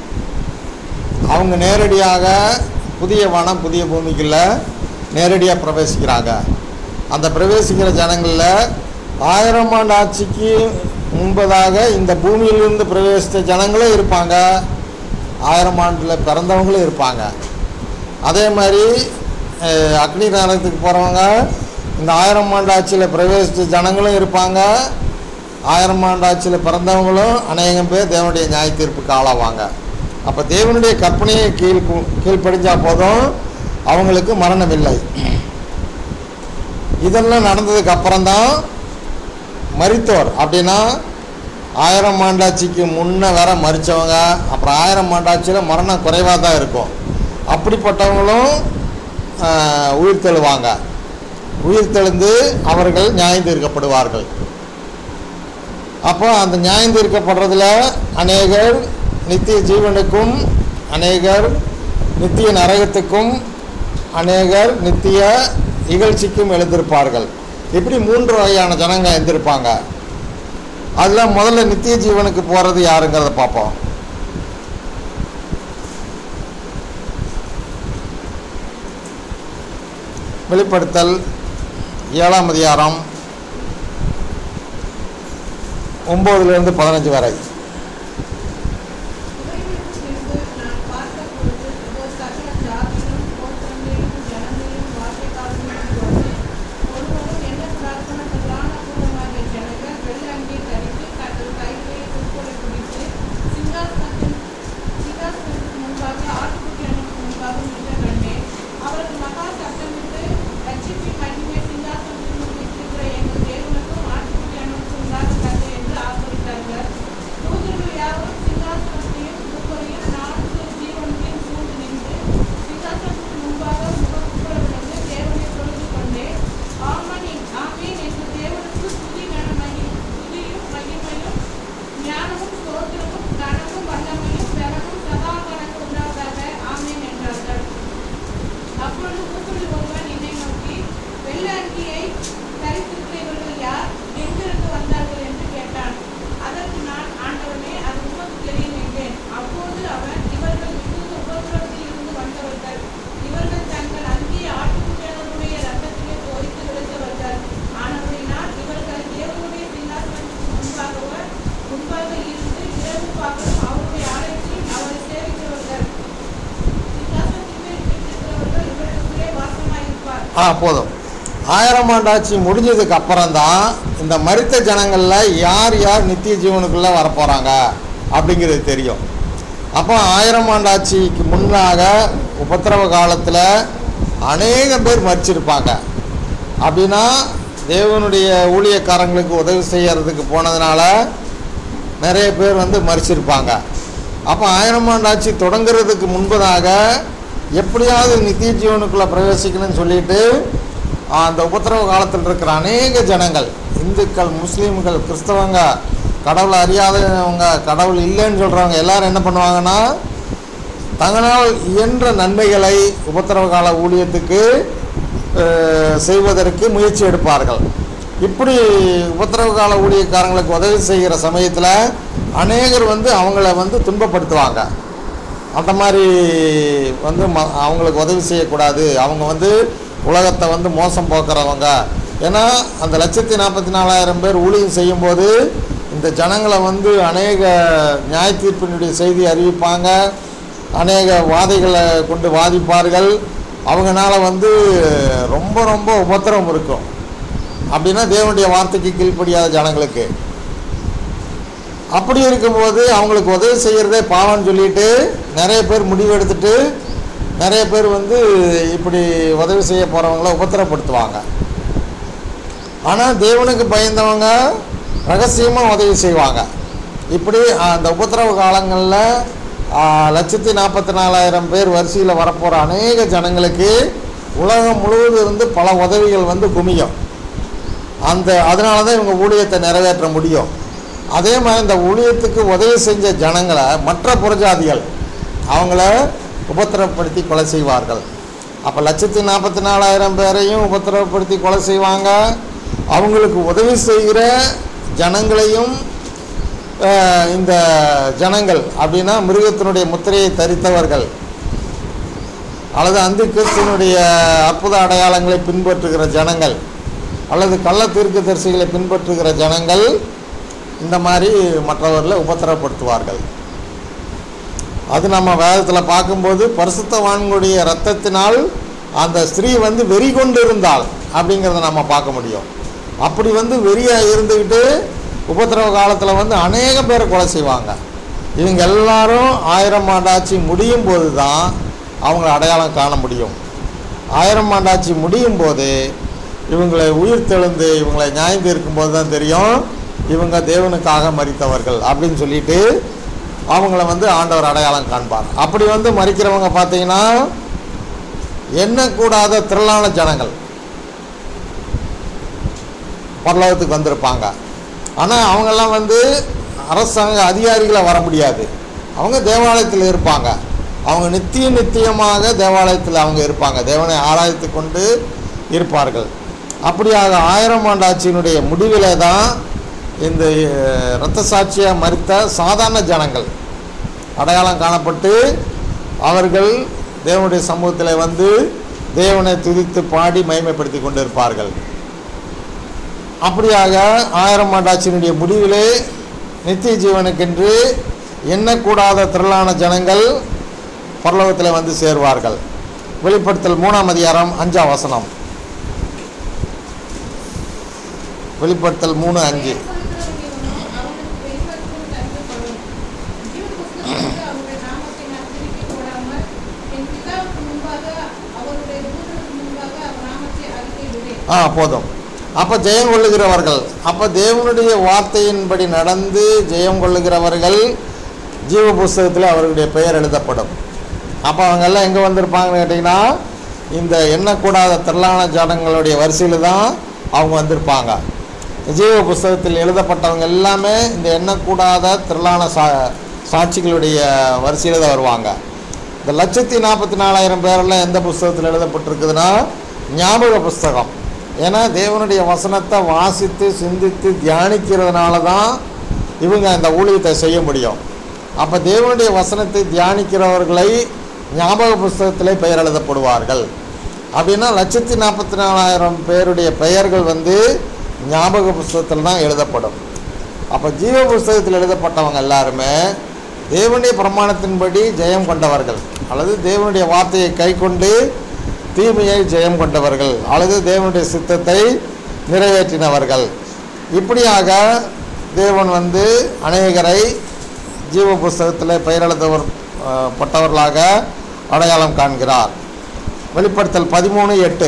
அவங்க நேரடியாக புதிய வனம் புதிய பூமிக்குள்ள நேரடியாக பிரவேசிக்கிறாங்க அந்த பிரவேசிக்கிற ஜனங்களில் ஆயிரம் ஆண்டு ஆட்சிக்கு முன்பதாக இந்த பூமியிலிருந்து பிரவேசித்த ஜனங்களும் இருப்பாங்க ஆயிரம் ஆண்டில் பிறந்தவங்களும் இருப்பாங்க அதே மாதிரி அஹ், அக்னி நரகத்துக்கு போகிறவங்க இந்த ஆயிரம் ஆண்டு ஆட்சியில் பிரவேசித்த ஜனங்களும் இருப்பாங்க ஆயிரம் ஆண்டு ஆட்சியில் பிறந்தவங்களும் அநேகம் பேர் தேவனுடைய நியாய தீர்ப்புக்கு ஆளாவாங்க அப்போ தேவனுடைய கற்பனையை கீழ் கீழ்ப்படிஞ்சா போதும் அவங்களுக்கு மரணம் இல்லை இதெல்லாம் நடந்ததுக்கு அப்புறம்தான் மரித்தோர் அப்படின்னா ஆயிரம் ஆண்டாட்சிக்கு முன்ன வேற மறிச்சவங்க அப்புறம் ஆயிரம் ஆண்டாட்சியில் மரணம் குறைவாக தான் இருக்கும் அப்படிப்பட்டவங்களும் ஆஹ், உயிர் தெழுவாங்க உயிர் தெழுந்து அவர்கள் நியாயம் தீர்க்கப்படுவார்கள் அப்போ அந்த நியாயம் தீர்க்கப்படுறதுல அநேகர் நித்திய ஜீவனுக்கும் அநேகர் நித்திய நரகத்துக்கும் அநேகர் நித்திய இகழ்ச்சிக்கும் எழுந்திருப்பார்கள் இப்படி மூன்று வகையான ஜனங்க எழுந்திருப்பாங்க அதில் முதல்ல நித்திய ஜீவனுக்கு போகிறது யாருங்கிறத பார்ப்போம் வெளிப்படுத்தல் ஏழாம் அதிகாரம் ஒம்போதுலேருந்து பதினஞ்சு வரை இவைகளுக்கு பின்பு நான் பார்த்தபொழுது இதோ சகல ஜாதிகளும் கோத்திரங்களிலும் ஜனங்களிலும் வார்த்தைக்காரர்களும் வந்து ஒருவரும் என்ன பிரார்த்தனைகளான பூர்வமாகிய ஜனங்கள் வெள்ளை அங்கி தரித்து தங்கள் கைகளை துப்புரை பிடித்து சிங்காசனத்தின் சிங்காசனத்துக்கு முன்பாக ஆட்டுக்குட்டி அணிக்கு முன்பாக நின்று கண்டேன் அவர்கள் மகா சத்தமிட்டு ரட்சிப்பு மகிமை சிங்காசனத்தின் முன் வீற்றிருக்கிற எங்கள் தேவனுக்கும் ஆட்டுக்குட்டி அணிக்கும் உண்டாக கண்டு என்று ஆர்ப்பரித்தார்கள் ஆ போதும் ஆயிரம் ஆண்டு ஆட்சி முடிஞ்சதுக்கு அப்புறம் தான் இந்த மரித்த ஜனங்களில் யார் யார் நித்திய ஜீவனுக்குள்ளே வரப்போகிறாங்க அப்படிங்கிறது தெரியும் அப்போ ஆயிரம் ஆண்டு ஆட்சிக்கு முன்னாக உபத்திரவ காலத்தில் அநேக பேர் மறிச்சிருப்பாங்க அப்படின்னா தேவனுடைய ஊழியக்காரங்களுக்கு உதவி செய்யறதுக்கு போனதுனால நிறைய பேர் வந்து மறிச்சிருப்பாங்க அப்போ ஆயிரம் ஆண்டு ஆட்சி தொடங்குறதுக்கு முன்பதாக எப்படியாவது நித்திய ஜீவனுக்குள்ளே பிரவேசிக்கணும்னு சொல்லிட்டு அந்த உபத்திரவ காலத்தில் இருக்கிற அநேக ஜனங்கள் இந்துக்கள் முஸ்லீம்கள் கிறிஸ்தவங்க கடவுளை அறியாதவங்க கடவுள் இல்லைன்னு சொல்கிறவங்க எல்லாரும் என்ன பண்ணுவாங்கன்னா தங்களால் இயன்ற நன்மைகளை உபத்திரவ கால ஊழியத்துக்கு அஹ், செய்வதற்கு முயற்சி எடுப்பார்கள் இப்படி உபத்திரவ கால ஊழியக்காரங்களுக்கு உதவி செய்கிற சமயத்தில் அநேகர் வந்து அவங்கள வந்து துன்பப்படுத்துவாங்க அந்த மாதிரி வந்து ம அவங்களுக்கு உதவி செய்யக்கூடாது அவங்க வந்து உலகத்தை வந்து மோசம் போக்குறவங்க ஏன்னா அந்த லட்சத்தி நாற்பத்தி நாலாயிரம் பேர் ஊழியம் செய்யும்போது இந்த ஜனங்களை வந்து அநேக நியாய தீர்ப்பினுடைய செய்தி அறிவிப்பாங்க அநேக வாதைகளை கொண்டு வாதிப்பார்கள் அவங்கனால வந்து ரொம்ப ரொம்ப உபத்திரம் இருக்கும் அப்படின்னா தேவனுடைய வார்த்தைக்கு கீழ்ப்படியாத ஜனங்களுக்கு அப்படி இருக்கும்போது அவங்களுக்கு உதவி செய்கிறதே பாவம்னு சொல்லிட்டு நிறைய பேர் முடிவு எடுத்துட்டு நிறைய பேர் வந்து இப்படி உதவி செய்ய போகிறவங்கள உபத்திரப்படுத்துவாங்க ஆனால் தேவனுக்கு பயந்தவங்க ரகசியமாக உதவி செய்வாங்க இப்படி அந்த உபத்திரவ காலங்களில் லட்சத்தி நாற்பத்தி நாலாயிரம் பேர் வரிசையில் வரப்போகிற அநேக ஜனங்களுக்கு உலகம் முழுவதும் இருந்து பல உதவிகள் வந்து குமியும் அந்த அதனால தான் இவங்க ஊழியத்தை நிறைவேற்ற முடியும் அதே மாதிரி இந்த ஊழியத்துக்கு உதவி செஞ்ச ஜனங்களை மற்ற புறஜாதிகள் அவங்கள உபத்திரப்படுத்தி கொலை செய்வார்கள் அப்போ லட்சத்தி நாற்பத்தி நாலாயிரம் பேரையும் உபத்திரவப்படுத்தி கொலை செய்வாங்க அவங்களுக்கு உதவி செய்கிற ஜனங்களையும் அஹ், இந்த ஜனங்கள் அப்படின்னா மிருகத்தினுடைய முத்திரையை தரித்தவர்கள் அல்லது அந்து கிறிஸ்துவனுடைய அற்புத அடையாளங்களை பின்பற்றுகிற ஜனங்கள் அல்லது கள்ள தீர்க்கதரிசிகளை பின்பற்றுகிற ஜனங்கள் இந்த மாதிரி மற்றவர்களை உபத்திரப்படுத்துவார்கள் அது நம்ம வேதத்தில் பார்க்கும்போது பரிசுத்தவான்களுடைய இரத்தத்தினால் அந்த ஸ்திரீ வந்து வெறி கொண்டு இருந்தாள் அப்படிங்கிறத நம்ம பார்க்க முடியும் அப்படி வந்து வெறியாக இருந்துக்கிட்டு உபத்திரவ காலத்தில் வந்து அநேக பேரை கொலை செய்வாங்க இவங்க எல்லாரும் ஆயிரம் ஆண்டாட்சி முடியும் போது தான் அவங்கள அடையாளம் காண முடியும் ஆயிரம் ஆண்டாட்சி முடியும் போது இவங்களை உயிர் தெழுந்து இவங்களை நியாயம் இருக்கும்போது தான் தெரியும் இவங்க தேவனுக்காக மறித்தவர்கள் அப்படின்னு சொல்லிட்டு அவங்கள வந்து ஆண்டவர் அடையாளம் காண்பார் அப்படி வந்து மறிக்கிறவங்க பார்த்தீங்கன்னா எண்ணக்கூடாத திரளான ஜனங்கள் பரலோகத்துக்கு வந்திருப்பாங்க ஆனால் அவங்கெல்லாம் வந்து அரசாங்க அதிகாரிகளாக வர முடியாது அவங்க தேவாலயத்தில் இருப்பாங்க அவங்க நித்திய நித்தியமாக தேவாலயத்தில் அவங்க இருப்பாங்க தேவனை ஆராய்த்து கொண்டு இருப்பார்கள் அப்படியாக ஆயிரம் ஆண்டு ஆட்சியினுடைய முடிவிலே தான் இந்த அஹ், இரத்த சாட்சியாக மறித்த சாதாரண ஜனங்கள் அடையாளம் காணப்பட்டு அவர்கள் தேவனுடைய சமூகத்தில் வந்து தேவனை துதித்து பாடி மகிமைப்படுத்தி கொண்டிருப்பார்கள் அப்படியாக ஆயிரம் ஆண்டாட்சியினுடைய முடிவிலே நித்திய ஜீவனுக்கென்று எண்ணக்கூடாத திரளான ஜனங்கள் பரலோகத்தில் வந்து சேருவார்கள் வெளிப்படுத்தல் மூணாம் அதிகாரம் அஞ்சாம் வசனம் வெளிப்படுத்தல் மூணு அஞ்சு அவனுக்கு வெளிவரத்தில் தடுக்கப்படும் ஜீவ புஸ்தகத்தில் அவருடைய நாமத்தை நான் திருப்பி போடாமல் என் பிதாவுக்கு முன்பாக அவருடைய தூதருக்கு முன்பாக அவர் நாமத்தை அறிக்கையிடுவேன் ஆ போதும் அப்போ ஜெயம் கொள்ளுகிறவர்கள் அப்போ தேவனுடைய வார்த்தையின்படி நடந்து ஜெயம் கொள்ளுகிறவர்கள் ஜீவ புஸ்தகத்தில் அவர்களுடைய பெயர் எழுதப்படும் அப்போ அவங்கெல்லாம் எங்கே வந்திருப்பாங்கன்னு கேட்டிங்கன்னா இந்த எண்ணக்கூடாத திரளான ஜனங்களுடைய வரிசையில் தான் அவங்க வந்திருப்பாங்க ஜீவ புஸ்தகத்தில் எழுதப்பட்டவங்க எல்லாமே இந்த எண்ணக்கூடாத திரளான சா சாட்சிகளுடைய வரிசையில் தான் வருவாங்க இந்த லட்சத்தி நாற்பத்தி நாலாயிரம் பேரெல்லாம் எந்த புஸ்தகத்தில் எழுதப்பட்டிருக்குதுன்னா ஞாபக புஸ்தகம் ஏன்னா தேவனுடைய வசனத்தை வாசித்து சிந்தித்து தியானிக்கிறதுனால தான் இவங்க இந்த ஊழியத்தை செய்ய முடியும் அப்போ தேவனுடைய வசனத்தை தியானிக்கிறவர்களை ஞாபக புஸ்தகத்திலே பெயர் எழுதப்படுவார்கள் அப்படின்னா லட்சத்தி நாற்பத்தி நாலாயிரம் பேருடைய பெயர்கள் வந்து ஞாபக புஸ்தகத்தில் தான் எழுதப்படும் அப்போ ஜீவ புஸ்தகத்தில் எழுதப்பட்டவங்க எல்லாருமே தேவனுடைய பிரமாணத்தின்படி ஜெயம் கொண்டவர்கள் அல்லது தேவனுடைய வார்த்தையை கை கொண்டு தீமையை ஜெயம் கொண்டவர்கள் அல்லது தேவனுடைய சித்தத்தை நிறைவேற்றினவர்கள் இப்படியாக தேவன் வந்து அநேகரை ஜீவ புஸ்தகத்தில் பெயரெழுதவர் அஹ், பட்டவர்களாக அடையாளம் காண்கிறார் வெளிப்படுத்தல் பதிமூணு எட்டு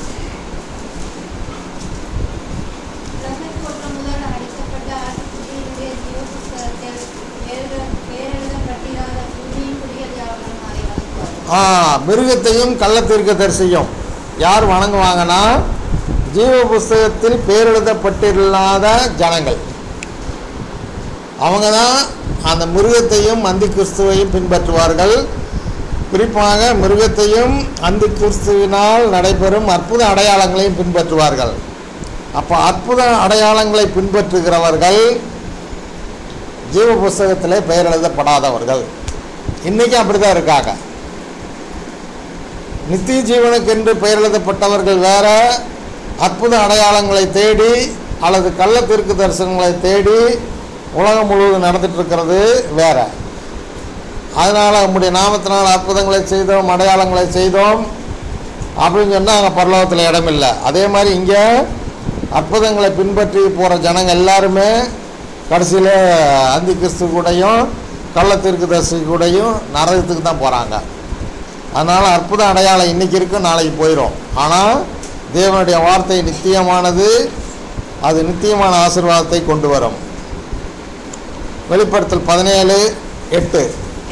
உலகத் தோற்றம் முதல் அழைக்கப்பட்ட ஆட்டுக்குட்டியினுடைய ஜீவபுஸ்தகத்தில் பேரெழு- பேரெழுதப்பட்டிராத பூமியின் குடிகள் யாவரும் அதை வணங்குவார்கள். ஆ மிருகத்தையும் கள்ளத்தீர்க்கதரிசியும் யார் வணங்குவாங்கன்னா ஜீவ புஸ்தகத்தில் பேரெழுதப்பட்டில்லாத ஜனங்கள் அவங்க தான் அந்த மிருகத்தையும் அந்தி கிறிஸ்துவையும் பின்பற்றுவார்கள் குறிப்பாக மிருகத்தையும் அந்தி கிறிஸ்துவினால் நடைபெறும் அற்புத அடையாளங்களையும் பின்பற்றுவார்கள் அப்போ அற்புத அடையாளங்களை பின்பற்றுகிறவர்கள் ஜீவ புஸ்தகத்திலே பெயர் எழுதப்படாதவர்கள் இன்றைக்கி அப்படி தான் இருக்காங்க நித்திய ஜீவனுக்கென்று பெயர் எழுதப்பட்டவர்கள் வேற அற்புத அடையாளங்களை தேடி அல்லது கள்ள தீர்க்க தரிசனங்களை தேடி உலகம் முழுவதும் நடந்துட்டு இருக்கிறது வேற அதனால் நம்முடைய நாமத்தினால் அற்புதங்களை செய்தோம் அடையாளங்களை செய்தோம் அப்படின்னு சொன்னால் அங்கே பரலோகத்தில் இடமில்லை அதே மாதிரி இங்கே அற்புதங்களை பின்பற்றி போகிற ஜனங்க எல்லாருமே கடைசியில் அந்தி கிறிஸ்து கூடயும் கள்ளத்திற்கு தரிசி கூடயும் நரகத்துக்கு தான் போகிறாங்க அதனால் அற்புத அடையாளம் இன்றைக்கி இருக்கும் நாளைக்கு போயிடும் ஆனால் தேவனுடைய வார்த்தை நித்தியமானது அது நித்தியமான ஆசீர்வாதத்தை கொண்டு வரும் வெளிப்படுத்தல் பதினேழு எட்டு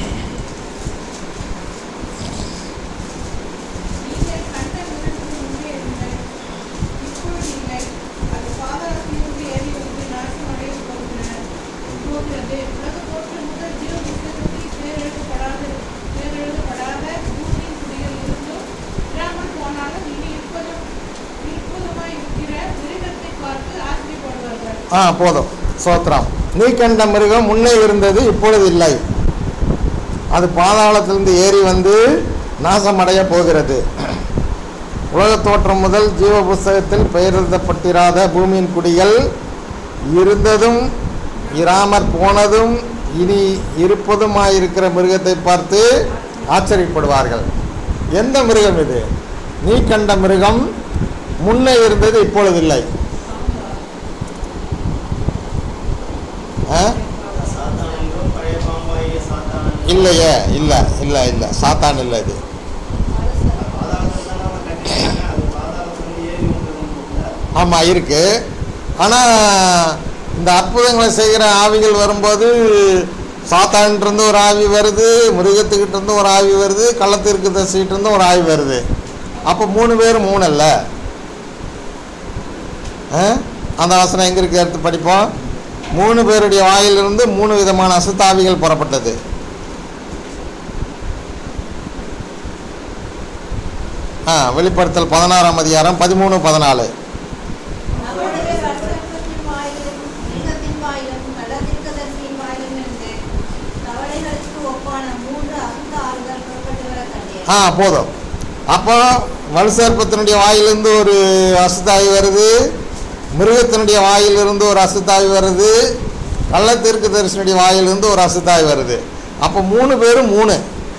நீங்கள் கண்ட மிருகத்துக்கு முன்பே இருங்கள் இப்பொழுது இல்லை அது பாதாளத்திலிருந்து ஏறி வந்து நாசமடைய போகிற போகிறது உலக தோற்றம் முதல் ஜீவ புத்தகத்தில் பேரெழுதப்படாத பேரெழுதப்படாத பூமியின் குடிகள் இருந்தும் இராமல் போனாலும் இனி இருப்பதும் இருப்பதுமாய் இருக்கிற மிருகத்தை பார்த்து ஆச்சரியப்படுவார்கள் ஆ போதும் சோத்ரம் நீ கண்ட மிருகம் முன்னே இருந்தது இப்பொழுது இல்லை அது பாதாளத்திலிருந்து ஏறி வந்து நாசமடைய போகிறது உலகத் தோற்றம் முதல் ஜீவ புஸ்தகத்தில் பெயர் எழுதப்பட்டிராத பூமியின் குடிகள் இருந்ததும் இராமற் போனதும் இனி இருப்பதுமாயிருக்கிற மிருகத்தை பார்த்து ஆச்சரியப்படுவார்கள் எந்த மிருகம் இது நீ கண்ட மிருகம் முன்னே இருந்தது இப்பொழுது இல்லை ஆ? சாத்தான் என்றும் பழைய பாம்பாகிய சாத்தான் என்றும் இல்லையே இல்லை இல்லை இல்லை சாத்தான் இல்லை இது பாதாளத்தில் தான் அவன் கட்டிட்டாங்க அது பாதாளத்துல ஏறி வந்து ஆமாம் இருக்கு ஆனால் இந்த அற்புதங்களை செய்கிற ஆவிகள் வரும்போது சாத்தான்கிட்டருந்து ஒரு ஆவி வருது மிருகத்துக்கிட்ட இருந்து ஒரு ஆவி வருது கள்ளத்திற்கு தசிக்கிட்ட இருந்து ஒரு ஆவி வருது அப்போ மூணு பேர் மூணு அல்ல ஆ? அந்த வசனம் எங்கே இருக்கு எடுத்து படிப்போம் மூணு பேருடைய வாயிலிருந்து மூணு விதமான அசுத்தாவிகள் புறப்பட்டது ஆ வெளிப்படுத்தல் பதினாறாம் அதிகாரம் பதிமூணு பதினாலு அவருடைய வர்த்தகத்தின் வாயிலும் மிருகத்தின் வாயிலும் கள்ளத்தீர்க்கதரிசியின் வாயிலும் இருந்து தவளைகளுக்கு ஒப்பான மூன்று அசுத்த ஆறுகள் புறப்பட்டு வர கண்டேன் ஆ போதும் அப்போ வலுசர்ப்பத்தினுடைய வாயிலிருந்து ஒரு அசுத்தாவி வருது மிருகத்தினுடைய வாயிலிருந்து ஒரு அசுத்தாவி வருது கள்ளத்திற்கு தரிசனுடைய வாயிலிருந்து ஒரு அசுத்தாவி வருது அப்போ மூணு பேரும் மூணு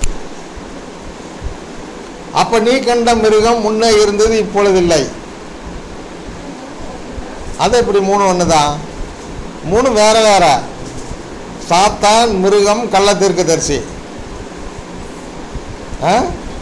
அப்போ நீ கண்ட மிருகம் முன்னே இருந்தது இப்பொழுது இல்லை அது எப்படி மூணு ஒன்று தான் மூணு வேற வேற சாத்தான் மிருகம் கள்ளத்திற்கு தரிசி ஆ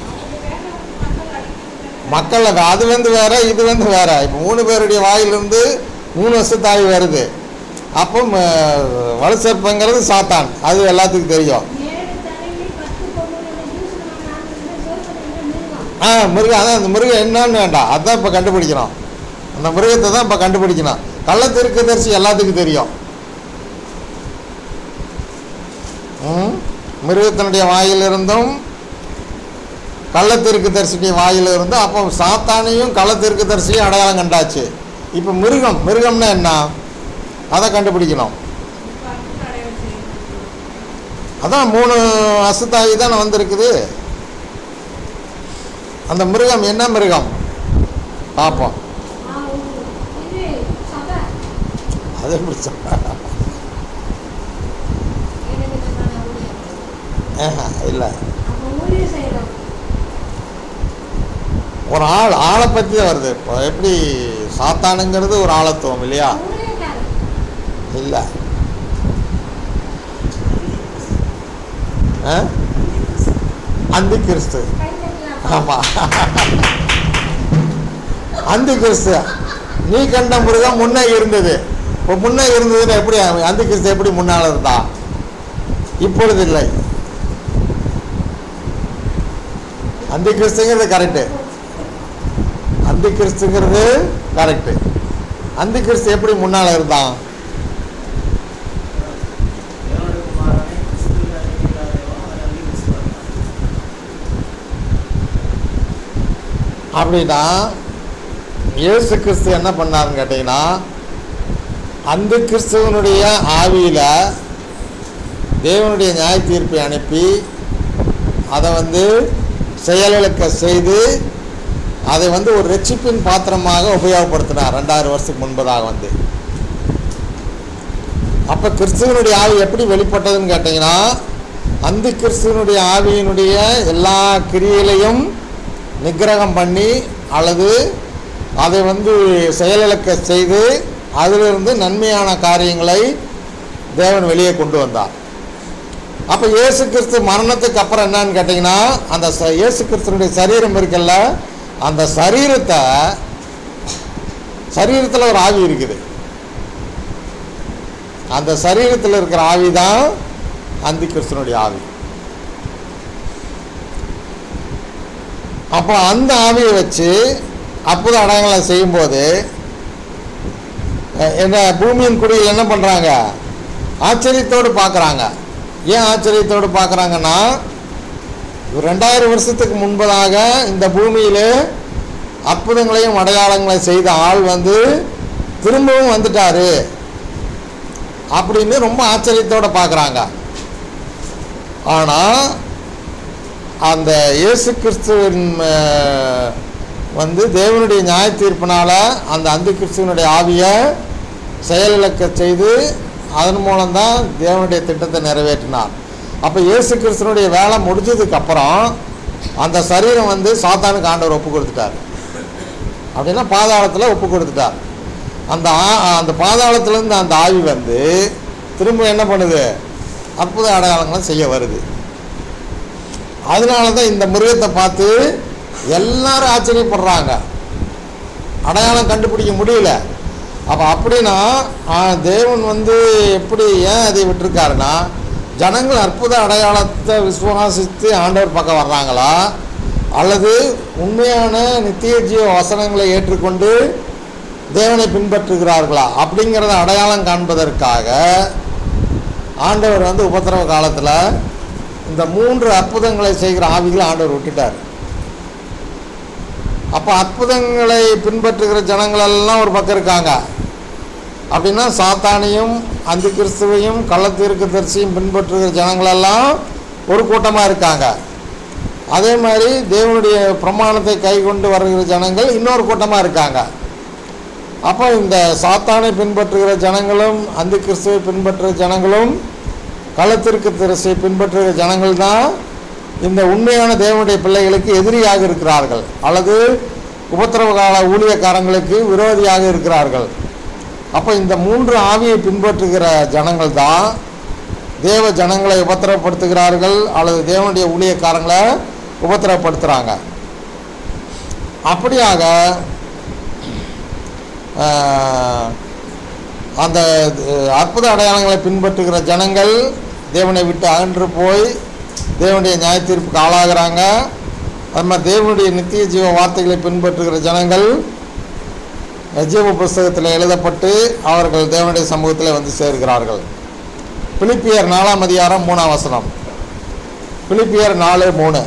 மக்கள் அது- அது வந்து வேற இது வந்து வேற இப்போ மூணு பேருடைய வாயிலிருந்து மூணு வருஷத்தாய் வருது அப்போ வலுசற்பங்கிறது சாத்தான் அது எல்லாத்துக்கும் தெரியும் ஏழு தலையில் பத்து கொம்புகள் ஜூஸ் நாங்கள் சோறு மிருகம் ஆ மிருகம் அதான் அந்த மிருகம் என்னன்னு வேண்டாம் அதான் இப்போ கண்டுபிடிக்கணும் அந்த மிருகத்தை தான் இப்போ கண்டுபிடிக்கணும் கள்ளத்திற்குதரிசி எல்லாத்துக்கும் தெரியும் ம் மிருகத்தினுடைய வாயிலிருந்தும் கள்ளத்திற்கு தரிசிடைய வாயில இருந்து அப்போ சாத்தானையும் கள்ளத்திற்கு தரிசியும் அடையாளம் கண்டாச்சு இப்போ மிருகம் மிருகம்னா என்ன அதை கண்டுபிடிக்கணும் பார்த்து அடையாளம் செய்யும் அதான் மூணு அசுத்தாயி தானே வந்திருக்குது அந்த மிருகம் என்ன மிருகம் பார்ப்போம் ஆ, இது சபை அது எப்படி சொல்ல ஏழு விதமான ஊழியர்கள் இல்லை நம்ம ஊழியம் செய்கிறோம் ஒரு ஆள் ஆளை பற்றி தான் வருது இப்போ எப்படி சாத்தானுங்கிறது ஒரு ஆளத்துவம் இல்லையா ஊழியக்காரர். இல்லை அந்தி கிறிஸ்து கை தட்டலாம். ஆமாம் அந்தி கிறிஸ்து நீ கண்ட மிருகம் முன்னே இருந்தது இப்போ முன்னே இருந்ததுன்னு எப்படி அந்தி கிறிஸ்து எப்படி முன்னால் இருந்தா இப்பொழுது இல்லை அந்தி கிறிஸ்துங்கிறது கரெக்டு அந்தி கிறிஸ்துங்கிறது கரெக்டு அந்தி கிறிஸ்து எப்படி முன்னால் இருந்தான் தேவனுடைய குமாரனை கிறிஸ்துவில் அறிவிக்காதவன் அவன் அந்தி கிறிஸ்துவான். அப்படின்னா இயேசு கிறிஸ்து என்ன பண்ணாருன்னு கேட்டிங்கன்னா அந்த கிறிஸ்துவனுடைய ஆவியில் தேவனுடைய நியாய தீர்ப்பை அனுப்பி அதை வந்து செயலிழக்க செய்து அதை வந்து ஒரு ரெச்சிப்பின் பாத்திரமாக உபயோகப்படுத்தினார் ரெண்டாயிரம் வருஷத்துக்கு முன்பதாக வந்து அப்போ கிறிஸ்துவனுடைய ஆவி எப்படி வெளிப்பட்டதுன்னு கேட்டிங்கன்னா அந்த கிறிஸ்துவனுடைய ஆவியினுடைய எல்லா கிரியைகளையும் நிக்கிரகம் பண்ணி அல்லது அதை வந்து செயலிழக்க செய்து அதிலிருந்து நன்மையான காரியங்களை தேவன் வெளியே கொண்டு வந்தார் அப்போ இயேசு கிறிஸ்து மரணத்துக்கு அப்புறம் என்னன்னு கேட்டிங்கன்னா அந்த ச இயேசு கிறிஸ்துனுடைய சரீரம் இருக்குல்ல அந்த சரீரத்தை சரீரத்தில் ஒரு ஆவி இருக்குது அந்த சரீரத்தில் இருக்கிற ஆவி தான் அந்த கிறிஸ்துனுடைய ஆவி அப்போ அந்த ஆவியை வச்சு அற்புத அடயங்களை செய்யும்போது அஹ், என்ன பூமியின் குடியில் என்ன பண்ணுறாங்க ஆச்சரியத்தோடு பார்க்குறாங்க ஏன் ஆச்சரியத்தோடு பார்க்குறாங்கன்னா ரெண்டாயிரம் வருஷத்துக்கு முன்பதாக இந்த பூமியிலே அற்புதங்களையும் அடையாளங்களையும் செய்த ஆள் வந்து திரும்பவும் வந்துட்டாரு அப்படின்னு ரொம்ப ஆச்சரியத்தோடு பார்க்குறாங்க ஆனால் அந்த இயேசு கிறிஸ்துவின் அஹ், வந்து தேவனுடைய நியாய தீர்ப்பினால அந்த அந்த கிறிஸ்துவனுடைய ஆவியை செயலிழக்க செய்து அதன் மூலம்தான் தேவனுடைய திட்டத்தை நிறைவேற்றினார் அப்போ இயேசு கிறிஸ்துவனுடைய வேலை முடிஞ்சதுக்கு அப்புறம் அந்த சரீரம் வந்து சாத்தானுக்கு ஆண்டவர் ஒப்பு கொடுத்துட்டார் அப்படின்னா பாதாளத்தில் ஒப்பு கொடுத்துட்டார் அந்த ஆ- அந்த பாதாளத்துலேருந்து அந்த ஆவி வந்து திரும்ப என்ன பண்ணுது அற்புத அடையாளங்களை செய்ய வருது அதனால தான் இந்த மிருகத்தை பார்த்து எல்லாரும் ஆச்சரியப்படுறாங்க அடையாளம் கண்டுபிடிக்க முடியல அப்போ அப்படின்னா ஆ, தேவன் வந்து எப்படி ஏன் அதை விட்டிருக்காருன்னா ஜனங்கள் அற்புத அடையாளத்தை விசுவாசித்து ஆண்டவர் பக்கம் வர்றாங்களா அல்லது உண்மையான நித்திய ஜீவ வசனங்களை ஏற்றுக்கொண்டு தேவனை பின்பற்றுகிறார்களா அப்படிங்கிறத அடையாளம் காண்பதற்காக ஆண்டவர் வந்து உபத்திரவ காலத்தில் இந்த மூன்று அற்புதங்களை செய்கிற ஆவிகளை ஆண்டவர் விட்டுட்டார் அப்போ அற்புதங்களை பின்பற்றுகிற ஜனங்களெல்லாம் ஒரு பக்கம் இருக்காங்க அப்படின்னா சாத்தானையும் அந்த கிறிஸ்துவையும் கள்ளத்தீர்க்கு தரிசியும் பின்பற்றுகிற ஜனங்களெல்லாம் ஒரு கூட்டமாக இருக்காங்க அதே மாதிரி தேவனுடைய பிரமாணத்தை கை கொண்டு வருகிற ஜனங்கள் இன்னொரு கூட்டமாக இருக்காங்க அப்போ இந்த சாத்தானை பின்பற்றுகிற ஜனங்களும் அந்த கிறிஸ்துவை பின்பற்றுகிற ஜனங்களும் களத்திற்கு திரசை பின்பற்றுகிற ஜனங்கள் தான் இந்த உண்மையான தேவனுடைய பிள்ளைகளுக்கு எதிரியாக இருக்கிறார்கள் அல்லது உபத்திரவ கால ஊழியக்காரங்களுக்கு விரோதியாக இருக்கிறார்கள் அப்போ இந்த மூன்று ஆவியை பின்பற்றுகிற ஜனங்கள் தான் தேவ ஜனங்களை உபத்திரவப்படுத்துகிறார்கள் அல்லது தேவனுடைய ஊழியக்காரங்களை உபத்திரவப்படுத்துகிறாங்க அப்படியாக ஆஹ், அந்த அஹ், அற்புத அடையாளங்களை பின்பற்றுகிற ஜனங்கள் தேவனை விட்டு அகன்று போய் தேவனுடைய நியாய தீர்ப்புக்கு ஆளாகிறாங்க அது மாதிரி தேவனுடைய நித்திய ஜீவ வார்த்தைகளை பின்பற்றுகிற ஜனங்கள் ஜீவ புஸ்தகத்தில் எழுதப்பட்டு அவர்கள் தேவனுடைய சமூகத்தில் வந்து சேர்கிறார்கள் பிலிப்பியர் நாலாம் அதிகாரம் மூணாம் வசனம் பிலிப்பியர் நாலு மூணு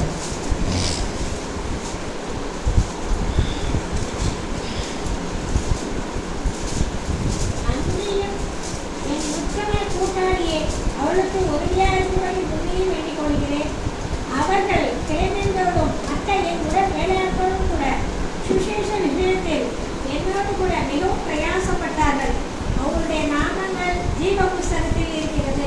அன்றியும் என் உத்தம கூட்டாளியே அவளுக்கு உறுதியாயிருக்கும்படி புத்தியும் வேண்டிக் கொள்கிறேன் அவர்கள் கிளம்பிந்தோடும் மற்ற என் உடன் வேலையாட்களும் கூட சுசேஷ விஷயத்தில் என்னோடு கூட மிகவும் பிரயாசப்பட்டார்கள் அவர்களுடைய நாமங்கள் ஜீவ புஸ்தகத்தில் இருக்கிறது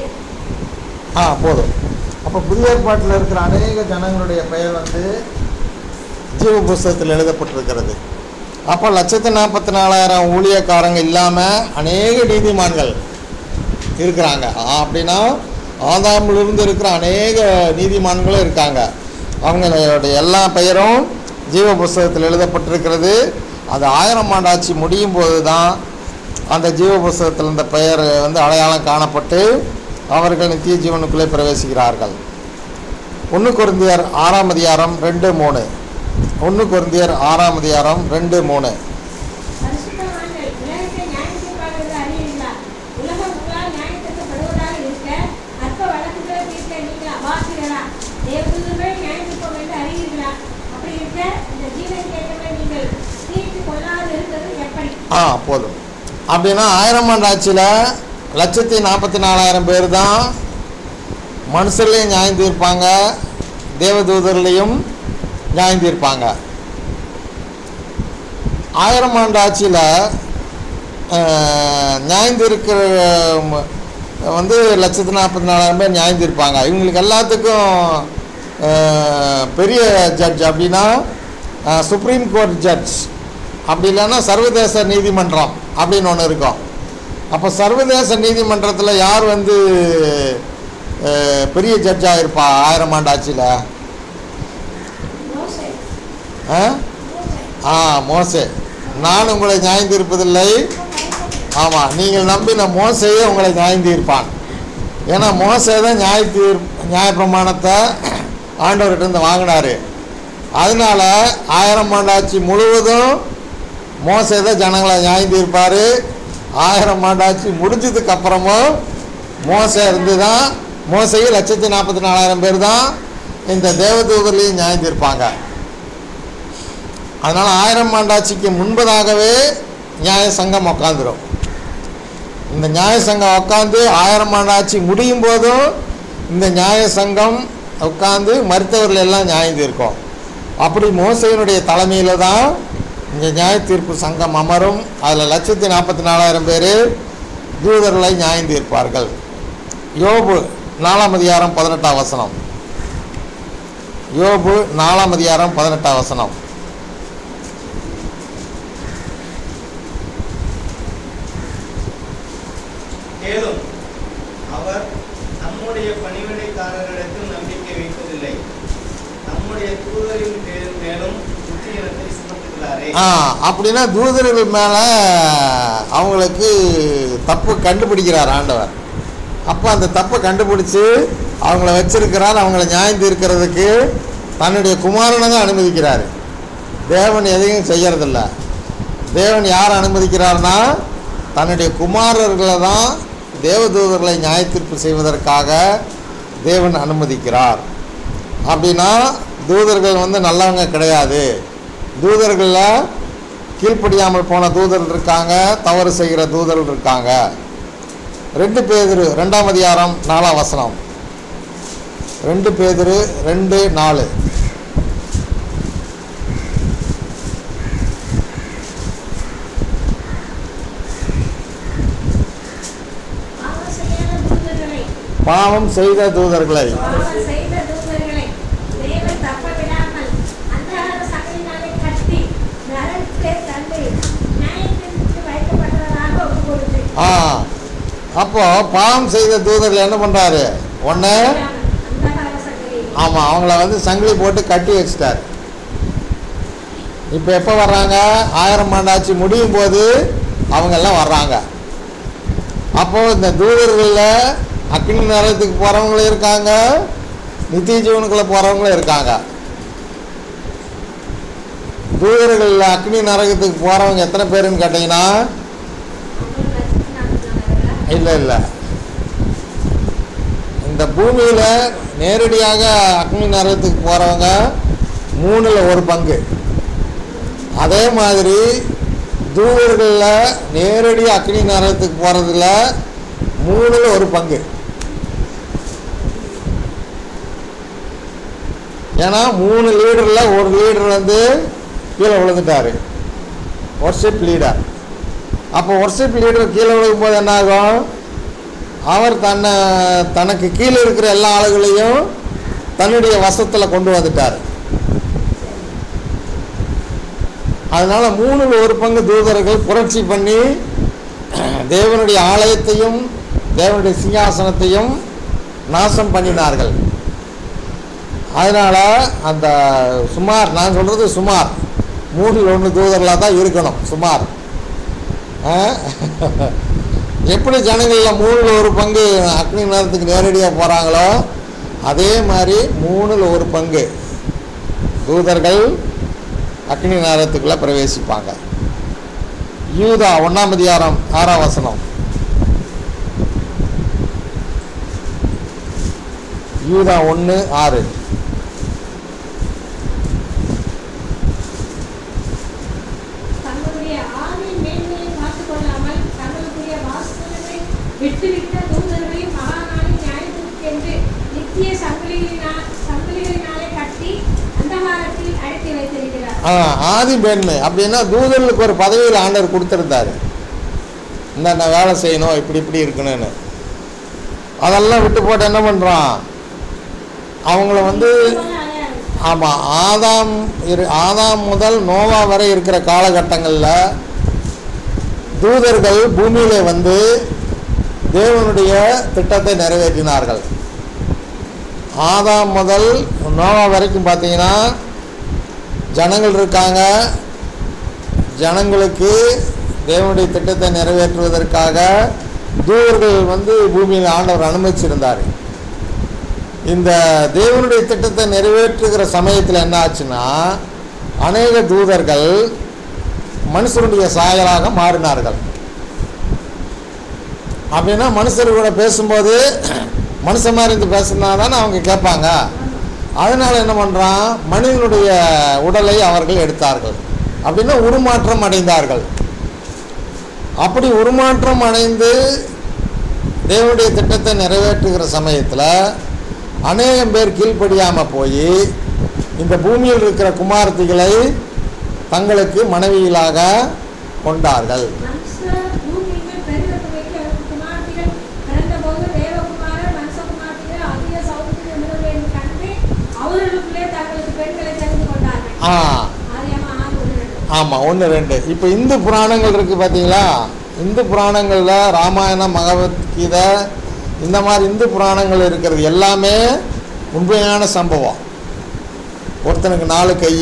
ஆ போதும் அப்போ புதிய ஏற்பாட்டில் இருக்கிற அநேக ஜனங்களுடைய பெயர் வந்து ஜீவ புஸ்தகத்தில் எழுதப்பட்டிருக்கிறது அப்போ லட்சத்து நாற்பத்தி நாலாயிரம் ஊழியக்காரங்க இல்லாமல் அநேக நீதிமான்கள் இருக்கிறாங்க ஆ, அப்படின்னா ஆதாமிலிருந்து இருக்கிற அநேக நீதிமான்களும் இருக்காங்க அவங்களுடைய எல்லா பெயரும் ஜீவ புஸ்தகத்தில் எழுதப்பட்டிருக்கிறது அது ஆயிரம் ஆண்டாட்சி முடியும் போது தான் அந்த ஜீவ புஸ்தகத்தில் இந்த பெயர் வந்து அடையாளம் காணப்பட்டு அவர்கள் நித்திய ஜீவனுக்குள்ளே பிரவேசிக்கிறார்கள் ஒன்று குருந்தியர் ஆறாம் அதிகாரம் ரெண்டு மூணு ஒன்று குருந்தியர் ஆறாம் அதிகாரம் ரெண்டு மூணு பரிசுத்தவான்கள் உலகத்தை நியாயத்தீர்ப்பாளர்கள் அறியீர்களா? உலகம் உங்களால் நியாயத்தீர்க்கப்படுவதாக இருக்க, அற்ப வழக்குகளை தீர்க்க நீங்கள் அபாத்திரரா? தேவதூதர்களை நியாயத்தீர்ப்போம் என்று அறியீர்களா? அப்படி இருக்க, இந்த ஜீவன் கேட்டவரை நீங்கள் தீர்த்துக் கொள்ளாது இருப்பது எப்படி? ஆ போதும் அப்படின்னா ஆயிரம் ஆண்டு ஆட்சியில் லட்சத்தி நாற்பத்தி நாலாயிரம் பேர் தான் மனுஷர்லையும் நியாயம் தீர்ப்பாங்க தேவதூதர்லையும் நியாயம் தீர்ப்பாங்க ஆயிரம் ஆண்டு ஆட்சியில் நியாயம் தீர்க்கிற ம- வந்து லட்சத்து நாற்பத்தி நாலாயிரம் பேர் நியாயம் தீர்ப்பாங்க இவங்களுக்கு எல்லாத்துக்கும் அஹ், பெரிய ஜட்ஜ் அப்படின்னா சுப்ரீம் கோர்ட் ஜட்ஜ் அப்படி இல்லைன்னா சர்வதேச நீதிமன்றம் அப்படின்னு ஒன்று இருக்கும் அப்போ சர்வதேச நீதிமன்றத்தில் யார் வந்து அஹ், பெரிய ஜட்ஜாக இருப்பா ஆயிரம் ஆண்டு ஆட்சியில் மோசே, ஆ மோசே, ஆ மோசே நான் உங்களை நியாயம் தீர்ப்பதில்லை ஆமாம் நீங்கள் நம்பின மோசையே உங்களை நியாயம் தீர்ப்பான் ஏன்னா மோசே தான் நியாய தீர் நியாயப்பிரமாணத்தை ஆண்டவர்கிட்ட இருந்து வாங்கினாரு அதனால ஆயிரம் ஆண்டாட்சி முழுவதும் மோசே தான் ஜனங்களை நியாயம் தீர்ப்பார் ஆயிரம் ஆண்டாட்சி முடிஞ்சதுக்கு அப்புறமும் மோசே இருந்து தான் மோசையும் லட்சத்தி நாற்பத்தி நாலாயிரம் பேர் தான் இந்த தேவதூதர்லையும் நியாயம் தீர்ப்பாங்க அதனால் ஆயிரம் ஆண்டாட்சிக்கு முன்பதாகவே நியாய சங்கம் உக்காந்துரும் இந்த நியாய சங்கம் உட்காந்து ஆயிரம் ஆண்டாட்சி முடியும் போதும் இந்த நியாய சங்கம் உட்காந்து மருத்துவர்கள் எல்லாம் நியாயம் தீர்க்கும் அப்படி மோசையினுடைய தலைமையில் தான் இந்த நியாய தீர்ப்பு சங்கம் அமரும் அதில் லட்சத்தி நாற்பத்தி நாலாயிரம் பேர் தூதர்களை நியாயம் தீர்ப்பார்கள் யோபு நாலாம் அதிகாரம் பதினெட்டாம் வசனம் யோபு நாலாம் அதிகாரம் பதினெட்டாம் வசனம் மேலும் அவர் நம்முடைய பணிவிடைக்காரரிடத்தில் நம்பிக்கை வைப்பதில்லை நம்முடைய தூதரின் பேர் மேலும் புத்தியினத்தை சுமத்துகிறாரே ஆ அப்படின்னா தூதர்கள் மேலே அவங்களுக்கு தப்பு கண்டுபிடிக்கிறார் ஆண்டவர் அப்போ அந்த தப்பை கண்டுபிடிச்சி அவங்கள வச்சிருக்கிறார் அவங்கள நியாயம் தீர்க்கிறதுக்கு தன்னுடைய குமாரனை தான் அனுமதிக்கிறார் தேவன் எதையும் செய்யறதில்ல தேவன் யார் அனுமதிக்கிறார்னா தன்னுடைய குமாரர்களை தான் தேவதூதர்களை நியாய தீர்ப்பு செய்வதற்காக தேவன் அனுமதிக்கிறார் அப்படின்னா தூதர்கள் வந்து நல்லவங்க கிடையாது தூதர்களில் கீழ்ப்படியாமல் போன தூதர்கள் இருக்காங்க தவறு செய்கிற தூதர்கள் இருக்காங்க ரெண்டு பேதுரு ரெண்டாம் அதிகாரம் நாலாம் வசனம் ரெண்டு பேதுரு ரெண்டு நாலு பாவம் செய்யாத தூதர்களை, பாவம் செய்த தூதர்களை பாவம் செய்த தூதர்களை தேவன் தப்ப விடாமல் அந்தகார சகலினாலே கட்டி நரகத்திலே தள்ளி நியாயத்தீர்ப்புக்கு வைக்கப்பட்டவராக ஒப்புக் கொடுத்து ஆ அப்போ பாவம் செய்த தூதர்கள் என்ன பண்ணுறாரு ஒன்று அந்தகார சகலி ஆமாம் அவங்கள வந்து சங்கிலி போட்டு கட்டி வச்சிட்டார் இப்போ எப்போ வர்றாங்க ஆயிரம் ஆண்டாச்சு முடியும் போது அவங்கெல்லாம் வர்றாங்க அப்போது இந்த தூதர்களில் அக்னி நரகத்துக்கு போகிறவங்களும் இருக்காங்க நித்திய ஜீவனுக்குள்ளே போகிறவங்களும் இருக்காங்க தூதர்களில் அக்னி நரகத்துக்கு போகிறவங்க எத்தனை பேருன்னு கேட்டிங்கன்னா இல்லை இல்லை இந்த பூமியில் நேரடியாக அக்னி நரகத்துக்கு போகிறவங்க மூணில் ஒரு பங்கு அதே மாதிரி தூதர்களில் நேரடி அக்னி நரகத்துக்கு போகிறதுல மூணில் ஒரு பங்கு ஏன்னா மூணு லீடரில் ஒரு லீடர் வந்து கீழே விழுந்துட்டாரு ஒர்ஷிப் லீடர் அப்போ ஒர்ஷிப் லீடர் கீழே விழுகும்போது என்ன ஆகும் அவர் தன்னை தனக்கு கீழே இருக்கிற எல்லா ஆளுகளையும் தன்னுடைய வசத்தில் கொண்டு வந்துட்டார் அதனால மூணில் ஒரு பங்கு தூதர்கள் புரட்சி பண்ணி தேவனுடைய ஆலயத்தையும் தேவனுடைய சிங்காசனத்தையும் நாசம் பண்ணினார்கள் அதனால் அந்த சுமார் நான் சொல்கிறது சுமார் மூணில் ஒன்று தூதர்களாக தான் இருக்கணும் சுமார் ஆ? எப்படி ஜனங்களில் மூணில் ஒரு பங்கு அக்னி நேரத்துக்கு நேரடியாக போகிறாங்களோ அதே மாதிரி மூணில் ஒரு பங்கு தூதர்கள் அக்னி நேரத்துக்குள்ளே பிரவேசிப்பாங்க யூதா ஒன்றாம் அதிகாரம் ஆறாம் வசனம் யூதா ஒன்று ஆறு தங்களுடைய ஆவி மேன்மையை காத்துக் கொள்ளாமல் தங்களுடைய வாசகங்களை விட்டுவிட்ட தூதர்களையும் மகாநாளின் நியாயத்திற்கு என்று நித்திய சங்கிலிகளினால் சங்கிலிகளினாலே கட்டி அந்தகாரத்தில் அடைத்து வைத்திருக்கிறார் ஆ ஆதி மேன்மை அப்படின்னா தூதர்களுக்கு ஒரு பதவியில் ஆண்டவர் கொடுத்துருந்தாரு இந்த நான் வேலை செய்யணும் இப்படி இப்படி இருக்கணும்னு அதெல்லாம் விட்டு போட்டு என்ன பண்ணுறான் அவங்கள வந்து ஆமாம் ஆதாம் இரு ஆதாம் முதல் நோவா வரை இருக்கிற காலகட்டங்களில் தூதர்கள் பூமியிலே வந்து தேவனுடைய திட்டத்தை நிறைவேற்றினார்கள் ஆதாம் முதல் நோவா வரைக்கும் பார்த்தீங்கன்னா ஜனங்கள் இருக்காங்க ஜனங்களுக்கு தேவனுடைய திட்டத்தை நிறைவேற்றுவதற்காக தூதர்கள் வந்து பூமியில் ஆண்டவர் அனுமதிச்சிருந்தார் இந்த தேவனுடைய திட்டத்தை நிறைவேற்றுகிற சமயத்தில் என்ன ஆச்சுன்னா அநேக தூதர்கள் மனுஷனுடைய சாயலாக மாறினார்கள் அப்படின்னா மனுஷர் கூட பேசும்போது மனுஷன் மாதிரி இருந்து பேசுனா தானே அவங்க கேட்பாங்க அதனால் என்ன பண்ணுறான் மனிதனுடைய உடலை அவர்கள் எடுத்தார்கள் அப்படின்னா உருமாற்றம் அடைந்தார்கள் அப்படி உருமாற்றம் அடைந்து தேவனுடைய திட்டத்தை நிறைவேற்றுகிற சமயத்தில் அநேகம் பேர் கீழ்ப்படியாமல் போய் இந்த பூமியில் இருக்கிற குமாரத்திகளை தங்களுக்கு மனைவிகளாக கொண்டார்கள் மனுஷர் பூமியில் பெருக துவைக்க அவருக்கு குமாரத்திகள் பிறந்தபோது தேவகுமாரர் மனுஷகுமாரத்திகள் அதிக சௌகரியம் உள்ளது என்று கண்டு அவர்களுக்குள்ளே தங்களுக்கு பெண்களை தெரிந்து கொண்டார்கள் ஆ ஆதியாகமம் ஆறு ஒன்று ரெண்டு. ஆமாம் ஒன்று ரெண்டு இப்போ இந்து புராணங்கள் இருக்குது பார்த்தீங்களா இந்து புராணங்களில் ராமாயணம் பகவத்கீதை இந்த மாதிரி இந்து புராணங்கள் இருக்கிறது எல்லாமே உண்மையான சம்பவம் ஒருத்தனுக்கு நாலு கை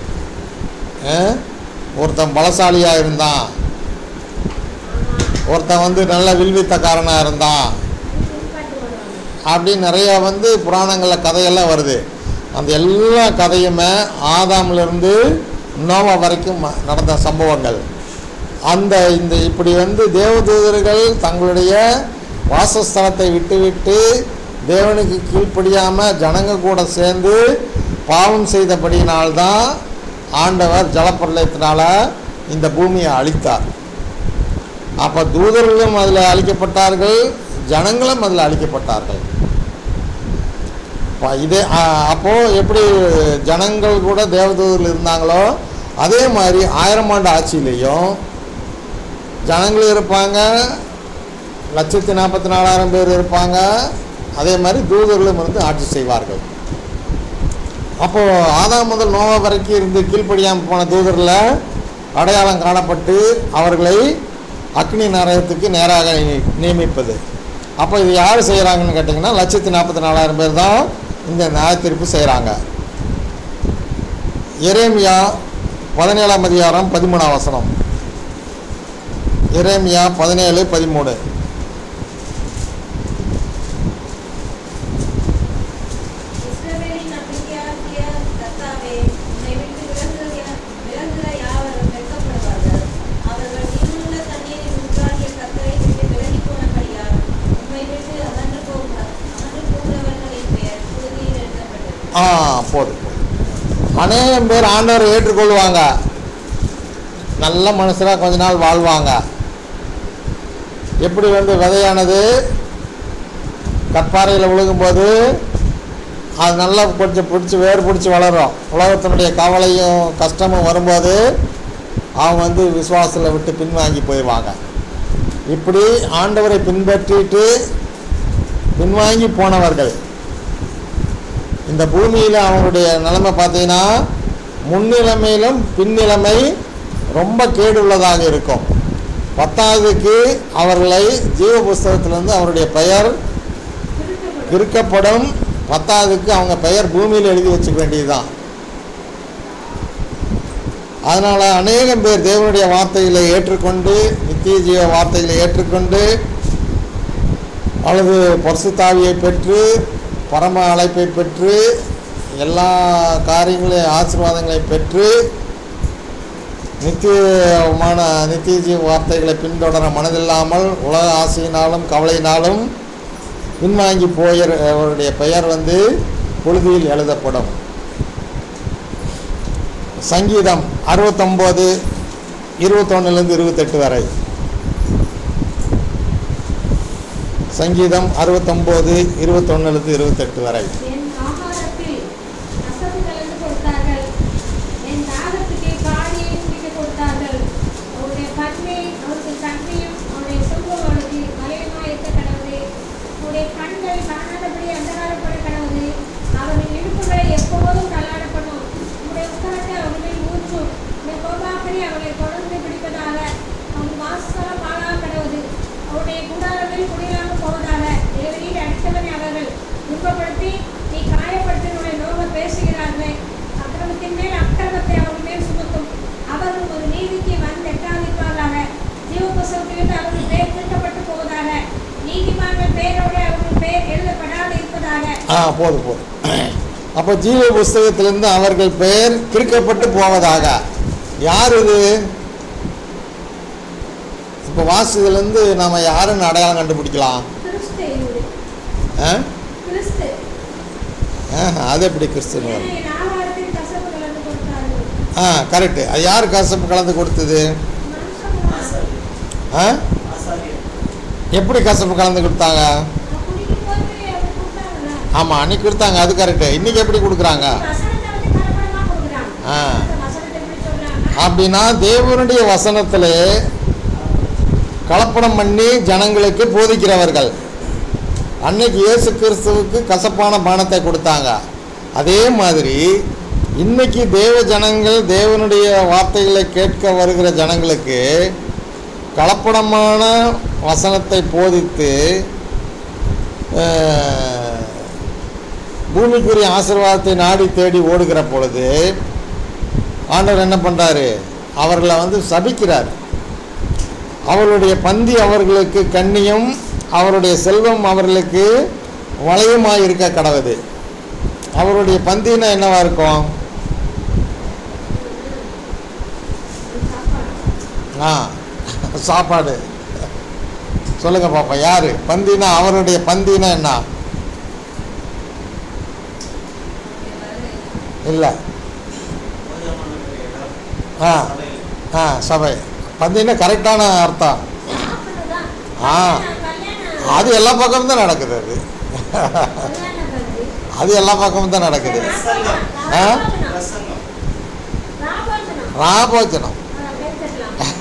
ஒருத்தன் பலசாலியாக இருந்தான் ஒருத்தன் வந்து நல்ல வில்வித்தக்காரனாக இருந்தான் பின்பற்றி வருவாங்க அப்படின்னு நிறைய வந்து புராணங்களில் கதையெல்லாம் வருது அந்த எல்லா கதையுமே ஆதாமிலிருந்து நோவா வரைக்கும் ம- நடந்த சம்பவங்கள் அந்த இந்த இப்படி வந்து தேவதூதர்கள் தங்களுடைய வாசஸ்தலத்தை விட்டுவிட்டு தேவனுக்கு கீழ்ப்படியாமல் ஜனங்க கூட சேர்ந்து பாவம் செய்தபடியினால்தான் ஆண்டவர் ஜலப்பிரளயத்தினால இந்த பூமியை அழித்தார் அப்போ தூதர்களும் அதில் அழிக்கப்பட்டார்கள் ஜனங்களும் அதில் அழிக்கப்பட்டார்கள் அப்ப இதே ஆ- அப்போ எப்படி ஜனங்கள் கூட தேவதூதர்கள் இருந்தாங்களோ அதே மாதிரி ஆயிரம் ஆண்டு ஆட்சியிலையும் ஜனங்களும் இருப்பாங்க லட்சத்தி நாற்பத்தி நாலாயிரம் பேர் இருப்பாங்க அதே மாதிரி தூதர்களும் இருந்து ஆட்சி செய்வார்கள் அப்போது ஆதாம் முதல் நோவா வரைக்கும் இருந்து கீழ்ப்படியாமல் போன தூதரில் அடையாளம் காணப்பட்டு அவர்களை அக்னி நரகத்துக்கு நேராக நி- நியமிப்பது அப்போ இது யார் செய்கிறாங்கன்னு கேட்டிங்கன்னா லட்சத்தி நாற்பத்தி நாலாயிரம் பேர் தான் இந்த நியாயத்தீர்ப்பு செய்கிறாங்க எரேமியா பதினேழாம் அதிகாரம் பதிமூணாம் வசனம் எரேமியா பதினேழு பதிமூணு இஸ்ரவேலின் நம்பிக்கையாகிய கர்த்தாவே, உம்மை விட்டு விலகுகிற விலகுகிற யாவரும் வெட்கப்படுவார்கள். அவர்கள் ஜீவனுள்ள தண்ணீரின் ஊற்றாகிய கர்த்தரை விட்டு விலகிப் போனபடியால், உம்மை விட்டு அகன்று போக அகன்று போகிறவர்களின் பெயர் புழுதியில் எழுதப்பட்டது. ஆ போதும் போதும். அநேகம் பேர் ஆண்டவரை ஏற்றுக்கொள்வாங்க நல்ல மனுஷராக கொஞ்ச நாள் வாழ்வாங்க எப்படி வந்து விதையானது கற்பாறையில் விழுகும்போது அது நல்லா கொஞ்சம் பிடிச்சி வேர் பிடிச்சி வளரும் உலகத்தினுடைய கவலையும் கஷ்டமும் வரும்போது அவங்க வந்து விசுவாசத்தில் விட்டு பின்வாங்கி போயிடுவாங்க இப்படி ஆண்டவரை பின்பற்றிட்டு பின்வாங்கி போனவர்கள் இந்த பூமியில் அவங்களுடைய நிலைமை பார்த்தீங்கன்னா முன்னிலைமையிலும் பின்னிலைமை ரொம்ப கேடுள்ளதாக இருக்கும் பத்தாவதுக்கு அவர்களை ஜீவ புஸ்தகத்திலிருந்து அவருடைய பெயர் திருத்தப்படும் இருக்கப்படும் பத்தாவதுக்கு அவங்க பெயர் பூமியில் எழுதி வச்சுக்க வேண்டியதுதான் அதனால் அநேகம் பேர் தேவனுடைய வார்த்தைகளை ஏற்றுக்கொண்டு நித்திய ஜீவ வார்த்தைகளை ஏற்றுக்கொண்டு அல்லது பரிசுத்தாவியை பெற்று பரம அழைப்பை பெற்று எல்லா காரியங்களையும் ஆசீர்வாதங்களை பெற்று நித்தியமான நித்திய ஜீவ வார்த்தைகளை பின்தொடர மனதில்லாமல் உலக ஆசையினாலும் கவலையினாலும் பின்வாங்கி போயிற அவருடைய பெயர் வந்து புழுதியில் எழுதப்படும் சங்கீதம் அறுபத்தொம்போது இருபத்தொன்னுலேருந்து இருபத்தெட்டு வரை சங்கீதம் அறுபத்தொம்போது இருபத்தொன்னுலேருந்து இருபத்தெட்டு வரை என் ஆகாரத்தில் கசப்பு கலந்து கொடுத்தார்கள் என் தாகத்துக்கு காடியை குடிக்க கொடுத்தார்கள் அவருடைய கண்ணை அவருக்கு கண்ணையும் அவருடைய சொல்வம் அவளுக்கு மலையமாக இருக்க கடவுது அவருடைய கண்கள் காணாதபடி அந்தகாரப்பட கடவுது அவரின் இடுப்புகளை எப்போதும் தள்ளாட பண்ணும் உங்களுடைய உத்தரத்தை அவர்களில் ஊற்றும் உடைய கோபாக்கரை அவர்களை தொடர்ந்து பிடிப்பதாக அவன் வாசலம் ஆளா கடவுது அவருடைய கூடாரங்கள் குடியில்லாமல் போவதாக தேவரீர் அடித்தவனை அவர்கள் துன்பப்படுத்தி நீ காயப்படுத்தினுடைய நோக பேசுகிறார்களே அக்கிரமத்தின் மேல் அக்கிரமத்தை அவர்கள் மேல் சுமத்தும் அவர்கள் ஒரு நீதிக்கு வந்து எட்டாதிருப்பார்களாக ஜீவபுசத்திலிருந்து அவர்கள் பேர் திருட்டப்பட்டு போவதாக நீதிமான்கள் பேரோடு அவர்கள் பேர் எழுதப்படாது இருப்பதாக ஆ போதும் போதும் அப்போ ஜீவ புஸ்தகத்திலிருந்து அவர்கள் பெயர் கிறுக்கப்பட்டு போவதாக யார் இது இப்போ வாசிதுலேருந்து நாம் யாருன்னு அடையாளம் கண்டுபிடிக்கலாம் கிறிஸ்து இவரு. ஆ கிறிஸ்து ஆ, அது எப்படி கிறிஸ்துன்னு வரும் ஏன்னா என் ஆகாரத்தில் கசப்பு கலந்து கொடுத்தார்கள் ஆ கரெக்டு அது யார் கசப்பு கலந்து கொடுத்தது மனுஷன் ஆசாரியர் ஆ ஆசாரியர் எப்படி கசப்பு கலந்து கொடுத்தாங்க குடிக்கும் போது அவர் கொடுத்தாங்கல்ல ஆமாம் அன்னைக்கு கொடுத்தாங்க அது கரெக்டு இன்னைக்கு எப்படி கொடுக்குறாங்க வசனத்தை வந்து கலப்படமா கொடுக்குறாங்க. ஆ. அந்த வசனத்தை எப்படி சொல்றாங்க? அப்படின்னா தேவனுடைய வசனத்திலே கலப்படம் பண்ணி ஜனங்களுக்கு போதிக்கிறவர்கள் அன்னைக்கு இயேசு கிறிஸ்துவுக்கு கசப்பான பானத்தை கொடுத்தாங்க அதே மாதிரி இன்னைக்கு தேவ ஜனங்கள் தேவனுடைய வார்த்தைகளை கேட்க வருகிற ஜனங்களுக்கு கலப்படமான வசனத்தை போதித்து அஹ், பூமிக்குரிய ஆசீர்வாதத்தை நாடி தேடி ஓடுகிற பொழுது ஆண்டவர் என்ன பண்ணுறாரு அவர்களை வந்து சபிக்கிறார் அவருடைய பந்தி அவர்களுக்கு கண்ணியும் அவருடைய செல்வம் அவர்களுக்கு வளையமாக இருக்க கடவுது அவருடைய பந்தினா என்னவா இருக்கும் ஆ சாப்பாடு சொல்லுங்க பாப்பா யாரு பந்தினா அவருடைய பந்தினா என்ன இல்லை போஜனமான இடம் ஆ சபையில் ஆ சபை பந்தினா கரெக்டான அர்த்தம் சாப்பிடுறதுதான். ஆ. கல்யாணம், அது எல்லா பக்கமும் தான் நடக்குது அது கல்யாண பந்தி. அது எல்லா பக்கமும் தான் நடக்குது பிரசங்கம் ஆ? ராபோஜனம். பிரசங்கம் ராபோஜனம். ராபோஜனம் அதை பேசிடலாம்.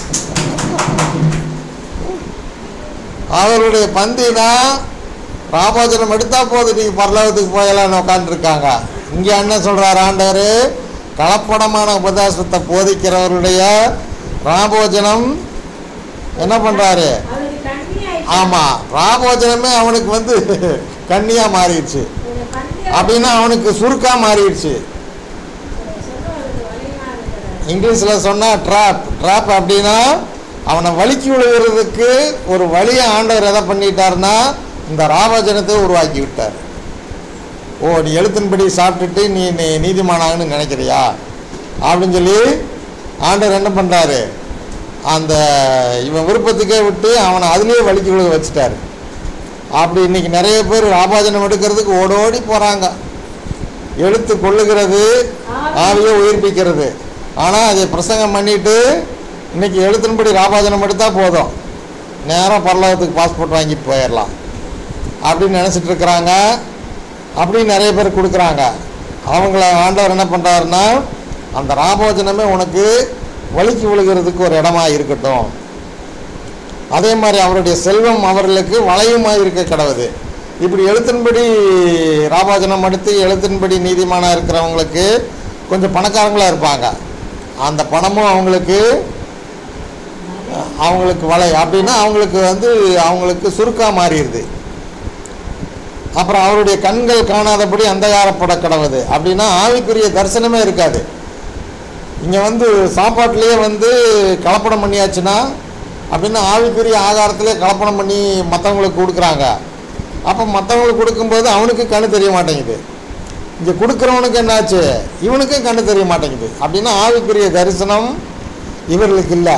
அவருடைய பந்தினா ராபோஜனம் எடுத்தா போதும் நீங்கள் பரலோகத்துக்கு போயலான்னு உட்காந்துருக்காங்க இங்கே என்ன சொல்கிறார் ஆண்டவர் கலப்படமான உபதேசத்தை போதிக்கிறவருடைய ராபோஜனம் என்ன பண்ணுறாரு அவருக்கு கண்ணியாயிடுச்சு. ஆமாம் ராபோஜனமே அவனுக்கு வந்து கண்ணியாக மாறிடுச்சு ஒரு பந்தி அப்படின்னா அவனுக்கு சுருக்கா மாறிடுச்சு சொல்றவருக்கு வலிமா இருக்கிறார். இங்கிலீஷில் சொன்னால் ட்ராப் ட்ராப் அப்படின்னா அவனை வலிக்கு விழுகிறதுக்கு ஒரு வழியை ஆண்டவர் எதை பண்ணிட்டாருன்னா இந்த ராபோஜனத்தை உருவாக்கி விட்டார் ஓ நீ எழுத்தின்படி சாப்பிட்டுட்டு நீ நீ நீதிமானாகன்னு நினைக்கிறியா அப்படின்னு சொல்லி ஆண்டவர் என்ன பண்ணுறாரு அந்த இவன் விருப்பத்துக்கே விட்டு அவனை அதுலேயே வலிக்கு விழுக வச்சுட்டாரு அப்படி இன்னைக்கு நிறைய பேர் ராபாஜனம் எடுக்கிறதுக்கு ஓடோடி போகிறாங்க எழுத்து கொள்ளுகிறது ஆவியை உயிர்ப்பிக்கிறது ஆனால் அதை பிரசங்கம் பண்ணிட்டு இன்னைக்கு எழுத்தின்படி ராபாஜனம் எடுத்தால் போதும் நேராக பரலோகத்துக்கு பாஸ்போர்ட் வாங்கிட்டு போயிடலாம் அப்படின்னு நினச்சிட்டு இருக்கிறாங்க அப்படின்னு நிறைய பேர் கொடுக்குறாங்க அவங்கள ஆண்டவர் என்ன பண்ணுறாருன்னா அந்த ராபோஜனமே உனக்கு வலிக்கு விழுகிறதுக்கு ஒரு இடமா இருக்கட்டும் அதே மாதிரி அவருடைய செல்வம் அவர்களுக்கு வளையுமாக இருக்க கடவுது இப்படி எழுத்தின்படி ராபாஜனம் எடுத்து எழுத்தின்படி நீதிமானாக இருக்கிறவங்களுக்கு கொஞ்சம் பணக்காரங்களாக இருப்பாங்க அந்த பணமும் அவங்களுக்கு அஹ், அவங்களுக்கு வலை அப்படின்னா அவங்களுக்கு வந்து அவங்களுக்கு சுருக்கா மாறிடுது அப்புறம் அவருடைய கண்கள் காணாதபடி அந்தகாரப்பட கடவுது அப்படின்னா ஆவிக்குரிய தரிசனமே இருக்காது இங்கே வந்து சாப்பாட்டிலேயே வந்து கலப்படம் பண்ணியாச்சுன்னா அப்படின்னா ஆவிக்குரிய ஆகாரத்திலே கலப்படம் பண்ணி மற்றவங்களுக்கு கொடுக்குறாங்க அப்போ மற்றவங்களுக்கு கொடுக்கும்போது அவனுக்கு கண்ணு தெரிய மாட்டேங்குது இங்கே கொடுக்குறவனுக்கு என்னாச்சு இவனுக்கும் கண்ணு தெரிய மாட்டேங்குது அப்படின்னா ஆவிக்குரிய தரிசனம் இவர்களுக்கு இல்லை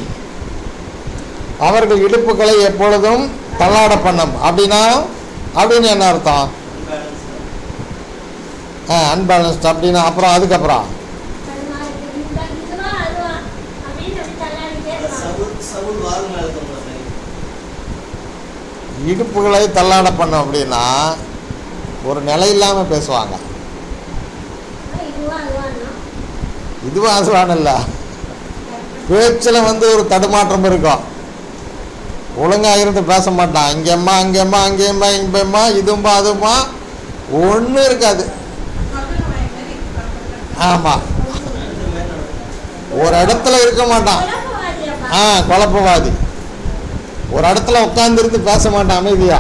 அவர்கள் இடுப்புகளை எப்பொழுதும் தள்ளாட பண்ணும் அப்படின்னா அப்படின்னு என்ன அர்த்தம் அன்பேலன்ஸ்ட் அப்படின்னா அப்புறம் அதுக்கப்புறம் அது மாதிரி இந்த இதுவா அதுவா அப்படின்னு அப்படி தள்ளாடிட்டே இருப்பாங்க சவுல் சவுல் வால் மேல தொங்குறது இடுப்புகளை தள்ளாட பண்ணும் அப்படின்னா ஒரு நிலை இல்லாமல் பேசுவாங்க இதுவா அதுவான்னா இதுவும் அதுவான இல்லை பேச்சில் வந்து ஒரு தடுமாற்றம் இருக்கும் ஒழுங்காக இருந்து பேச மாட்டான் இங்கேம்மா அங்கேம்மா அங்கேயம்மா இங்கேம்மா இதும்பா அதுமா ஒன்றும் இருக்காது மதுரை வாய் மாதிரி பார்க்கறது. ஆமாம் ரெண்டு பேர் நடக்கும் ஒரு இடத்துல இருக்க மாட்டான் குழப்பவாதியப்பா ஆ குழப்பவாதி ஒரு இடத்துல உட்காந்துருந்து பேச மாட்டான் அமைதியா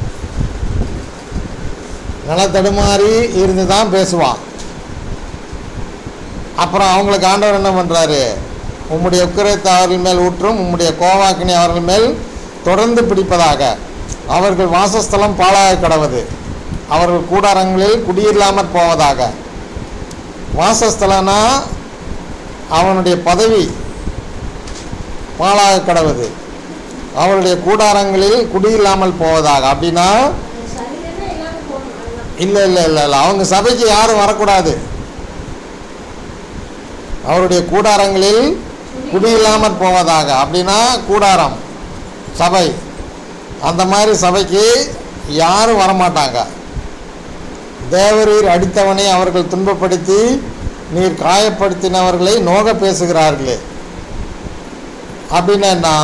நல்லா தடுமாறி இருந்து தான் பேசுவான் அப்புறம் அவங்களுக்கு ஆண்டவர் என்ன பண்ணுறாரு உம்முடைய உக்கிரத்தை அவர்கள் மேல் ஊற்றும் உம்முடைய கோவாக்கினி அவர்கள் மேல் தொடர்ந்து பிடிப்பதாக அவர்கள் வாசஸ்தலம் பாழாக கடவது அவர்கள் கூடாரங்களில் குடியில்லாமற் போவதாக வாசஸ்தலனா அவனுடைய பதவி பாழாக கடவுது அவருடைய கூடாரங்களில் குடியில்லாமல் போவதாக அப்படின்னா சரீரமே இல்லாம போகணும் அதுதான் இல்லை இல்லை இல்லை இல்லை அவங்க சபைக்கு யாரும் வரக்கூடாது அவருடைய கூடாரங்களில் குடியில்லாமல் போவதாக அப்படின்னா கூடாரம் சபை அந்த மாதிரி சபைக்கு யாரும் வரமாட்டாங்க தேவரீர் அடித்தவனை அவர்கள் துன்பப்படுத்தி நீர் காயப்படுத்தினவர்களை நோக பேசுகிறார்களே அப்படின்னா என்ன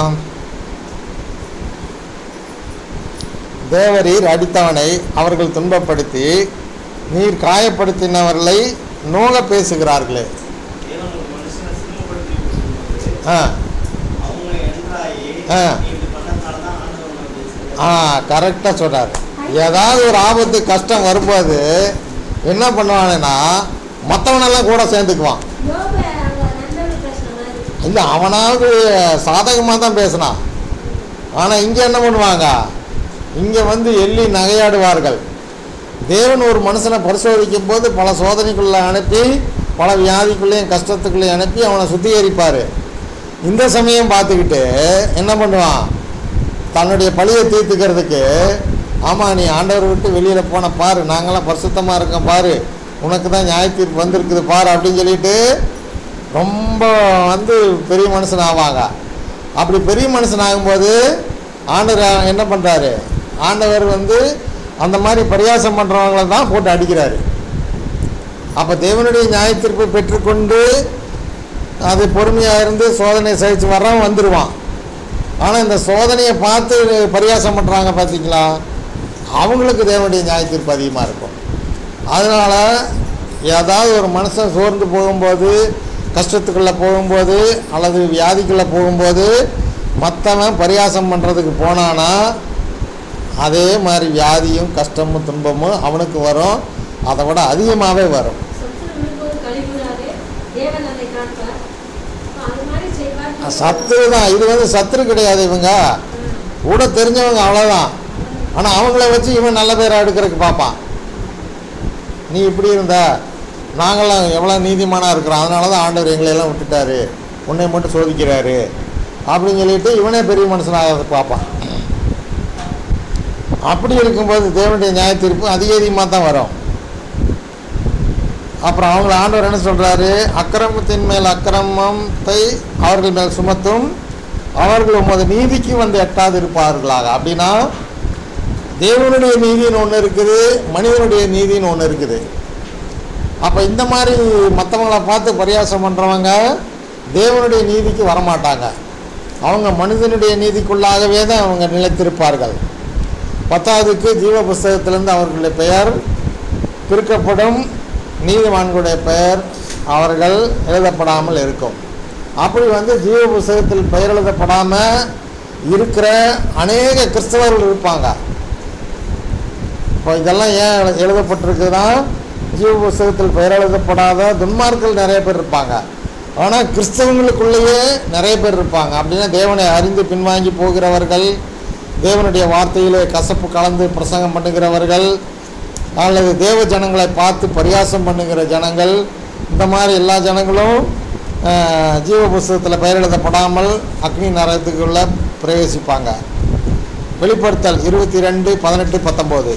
தேவரீர் அடித்தவனை அவர்கள் துன்பப்படுத்தி நீர் காயப்படுத்தினவர்களை நோக பேசுகிறார்களே தேவன் ஒரு மனுஷனை சிரமப்படுத்தி கொடுக்கும்போது ஆ அவங்க என்றாயி ஆ. நீ இப்படி பண்ணதுனால தான் ஆண்டவர் உன்னை பேசுகிறார். ஆ கரெக்டாக சொல்கிறார் ஏதாவது ஒரு ஆபத்து கஷ்டம் வரும்போது என்ன பண்ணுவானுன்னா மற்றவனெல்லாம் கூட சேர்ந்துக்குவான் யோப அவங்க நண்பர்கள் பேசுன மாதிரி இல்லை அவனாவது சாதகமாக தான் பேசினான் ஆனால் இங்கே என்ன பண்ணுவாங்க இங்கே வந்து எள்ளி நகையாடுவார்கள் தேவன் ஒரு மனுஷனை பரிசோதிக்கும் போது பல சோதனைக்குள்ளே அனுப்பி பல வியாதிக்குள்ளேயும் கஷ்டத்துக்குள்ளேயும் அனுப்பி அவனை சுத்திகரிப்பார் இந்த சமயம் பார்த்துக்கிட்டு என்ன பண்ணுவான் தன்னுடைய பழியை தீர்த்துக்கிறதுக்கு ஆமாம் நீ ஆண்டவர் விட்டு வெளியில் போன பாரு நாங்களாம் பரிசுத்தமாக இருக்கோம் பாரு உனக்கு தான் நியாய தீர்ப்பு வந்திருக்குது பாரு அப்படின்னு சொல்லிட்டு ரொம்ப வந்து பெரிய மனுஷன் ஆவாங்க அப்படி பெரிய மனுஷன் ஆகும்போது ஆண்டவர் என்ன பண்ணுறாரு ஆண்டவர் வந்து அந்த மாதிரி பரியாசம் பண்ணுறவங்கள தான் போட்டு அடிக்கிறாரு அப்போ தேவனுடைய நியாய தீர்ப்பை பெற்றுக்கொண்டு அது பொறுமையாக இருந்து சோதனை சகிச்சு வர்றவன் வந்துடுவான் ஆனால் இந்த சோதனையை பார்த்து பரியாசம் பண்ணுறாங்க பார்த்தீங்களா அவங்களுக்கு தேவனுடைய நியாய தீர்ப்பு அதிகமாக இருக்கும் அதனால் ஏதாவது ஒரு மனுஷன் சோர்ந்து போகும்போது கஷ்டத்துக்குள்ளே போகும்போது அல்லது வியாதிக்குள்ளே போகும்போது மற்றவன் பரியாசம் பண்ணுறதுக்கு போனானா அதே மாதிரி வியாதியும் கஷ்டமும் துன்பமும் அவனுக்கு வரும் அதை விட அதிகமாகவே வரும் சத்துரு விழும்போது கழிவுறாரு தேவன் அதை காண்பார் அப்ப அது மாதிரி செய்வார் சத்துரு தான் இது வந்து சத்துரு கிடையாது இவங்க கூட தெரிஞ்சவங்க அவ்வளோதான் ஆனால் அவங்கள வச்சு இவன் நல்ல பேரை எடுக்கிறதுக்கு பார்ப்பான் நீ இப்படி இருந்த நாங்களாம் எவ்வளோ நீதிமானாக இருக்கிறோம் அதனால தான் ஆண்டவர் எங்களையெல்லாம் விட்டுட்டாரு உன்னை மட்டும் சோதிக்கிறாரு அப்படின்னு சொல்லிட்டு இவனே பெரிய மனுஷனாக பார்ப்பான் அப்படி இருக்கும்போது தேவனுடைய நியாய தீர்ப்பு அதிக அதிகமாக தான் வரும் அப்புறம் அவங்கள ஆண்டவர் என்ன சொல்கிறாரு அக்கிரமத்தின் மேல் அக்கிரமத்தை அவர்கள் மேல் சுமத்தும் அவர்கள் உமது நீதிக்கு வந்து எட்டாது இருப்பார்களாக அப்படின்னா தேவனுடைய நீதின்னு ஒன்று இருக்குது மனிதனுடைய நீதின்னு ஒன்று இருக்குது அப்போ இந்த மாதிரி மற்றவங்கள பார்த்து பரியாசம் பண்ணுறவங்க தேவனுடைய நீதிக்கு வரமாட்டாங்க அவங்க மனிதனுடைய நீதிக்குள்ளாகவே தான் அவங்க நிலைத்திருப்பார்கள் பத்தாவதுக்கு ஜீவ புஸ்தகத்திலிருந்து அவர்களுடைய பெயர் பிரிக்கப்படும் நீதிமான்களுடைய பெயர் அவர்கள் எழுதப்படாமல் இருக்கும் அப்படி வந்து ஜீவ புஸ்தகத்தில் பெயர் எழுதப்படாமல் இருக்கிற அநேக கிறிஸ்தவர்கள் இருப்பாங்க இப்போ இதெல்லாம் ஏன் எழு- எழுதப்பட்டிருக்குன்னா ஜீவ புஸ்தகத்தில் பெயர் எழுதப்படாத துன்மார்கள் நிறைய பேர் இருப்பாங்க ஆனால் கிறிஸ்தவங்களுக்குள்ளேயே நிறைய பேர் இருப்பாங்க அப்படின்னா தேவனை அறிந்து பின்வாங்கி போகிறவர்கள் தேவனுடைய வார்த்தையிலே கசப்பு கலந்து பிரசங்கம் பண்ணுகிறவர்கள் அல்லது தேவ ஜனங்களை பார்த்து பரியாசம் பண்ணுகிற ஜனங்கள் இந்த மாதிரி எல்லா ஜனங்களும் ஆஹ், ஜீவ புஸ்தகத்தில் பெயர் எழுதப்படாமல் அக்னி நரகத்துக்குள்ள பிரவேசிப்பாங்க வெளிப்படுத்தல் இருபத்தி ரெண்டு பதினெட்டு பத்தொம்போது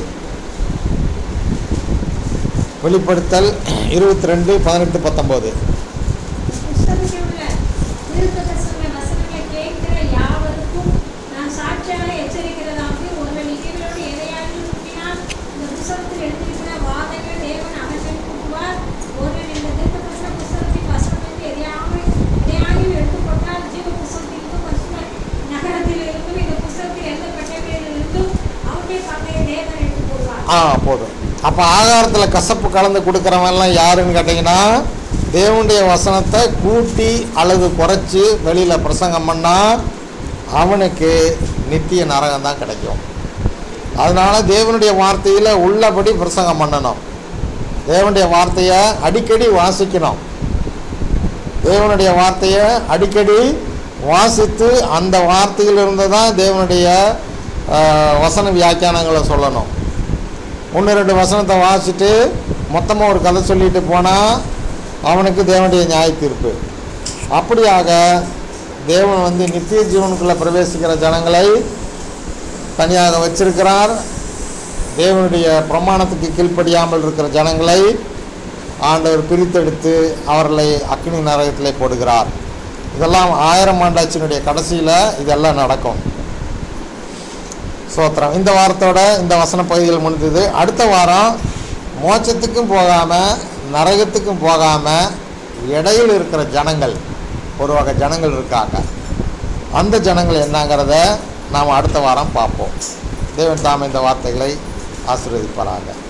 வெளிப்படுத்தல் இருபத்தி ரெண்டு பதினெட்டு பத்தொம்போது புஸ்தகத்தில் உள்ள தீர்க்கதரிசன வசனங்களை கேட்கிற யாவருக்கும் நான் சாட்சியாக எச்சரிக்கிறதாவது ஒருவன் இவைகளோடு எதையாகிலும் முட்டினால் இந்த புஸ்தகத்தில் எழுதியிருக்கிற வாதங்கள் தேவன் அவர்கள் கூட்டுவார் ஒருவன் இந்த தீர்க்கதரிசன புஸ்தகத்தின் வசனத்திற்கு எதையாவது எதையாகிலும் எடுத்துக்கொண்டால் ஜீவ புஸ்தகத்திலிருந்தும் பரிசுத்த நகரத்தில் இருந்தும் இந்த புஸ்தகத்தில் எழுதப்பட்டவைகளிலிருந்தும் அவனுடைய பங்கையை தேவன் எடுத்துக் கொள்வார் ஆ போதும் அப்போ ஆகாரத்தில் கசப்பு கலந்து கொடுக்குறவன்லாம் யாருன்னு கேட்டிங்கன்னா தேவனுடைய வசனத்தை கூட்டி அல்லது குறைச்சி வெளியில் பிரசங்கம் பண்ணால் அவனுக்கு நித்திய நரகம் தான் கிடைக்கும் அதனால தேவனுடைய வார்த்தையில் உள்ளபடி பிரசங்கம் பண்ணணும் தேவனுடைய வார்த்தையை அடிக்கடி வாசிக்கணும் தேவனுடைய வார்த்தையை அடிக்கடி வாசித்து அந்த வார்த்தையிலிருந்து தான் தேவனுடைய ஆஹ், வசன வியாக்கியானங்களை சொல்லணும் ஒன்று ரெண்டு வசனத்தை வாசிட்டு மொத்தமாக ஒரு கதை சொல்லிட்டு போனால் அவனுக்கு தேவனுடைய நியாய தீர்ப்பு அப்படியாக தேவன் வந்து நித்திய ஜீவனுக்குள்ளே பிரவேசிக்கிற ஜனங்களை தனியாக வச்சிருக்கிறார் தேவனுடைய பிரமாணத்துக்கு கீழ்ப்படியாமல் இருக்கிற ஜனங்களை ஆண்டவர் பிரித்தெடுத்து அவர்களை அக்னி நரகத்திலே போடுகிறார் இதெல்லாம் ஆயிரம் ஆண்டாச்சினுடைய கடைசியில் இதெல்லாம் நடக்கும் சோத்திரம் இந்த வாரத்தோட இந்த வசன பகுதிகள் முடிந்தது அடுத்த வாரம் மோட்சத்துக்கும் போகாமல் நரகத்துக்கும் போகாமல் இடையில் இருக்கிற ஜனங்கள் ஒரு வகை ஜனங்கள் இருக்காங்க அந்த ஜனங்கள் என்னங்கிறத நாம் அடுத்த வாரம் பார்ப்போம் தேவன் தாம் இந்த வார்த்தைகளை ஆசீர்வதிப்பாராங்க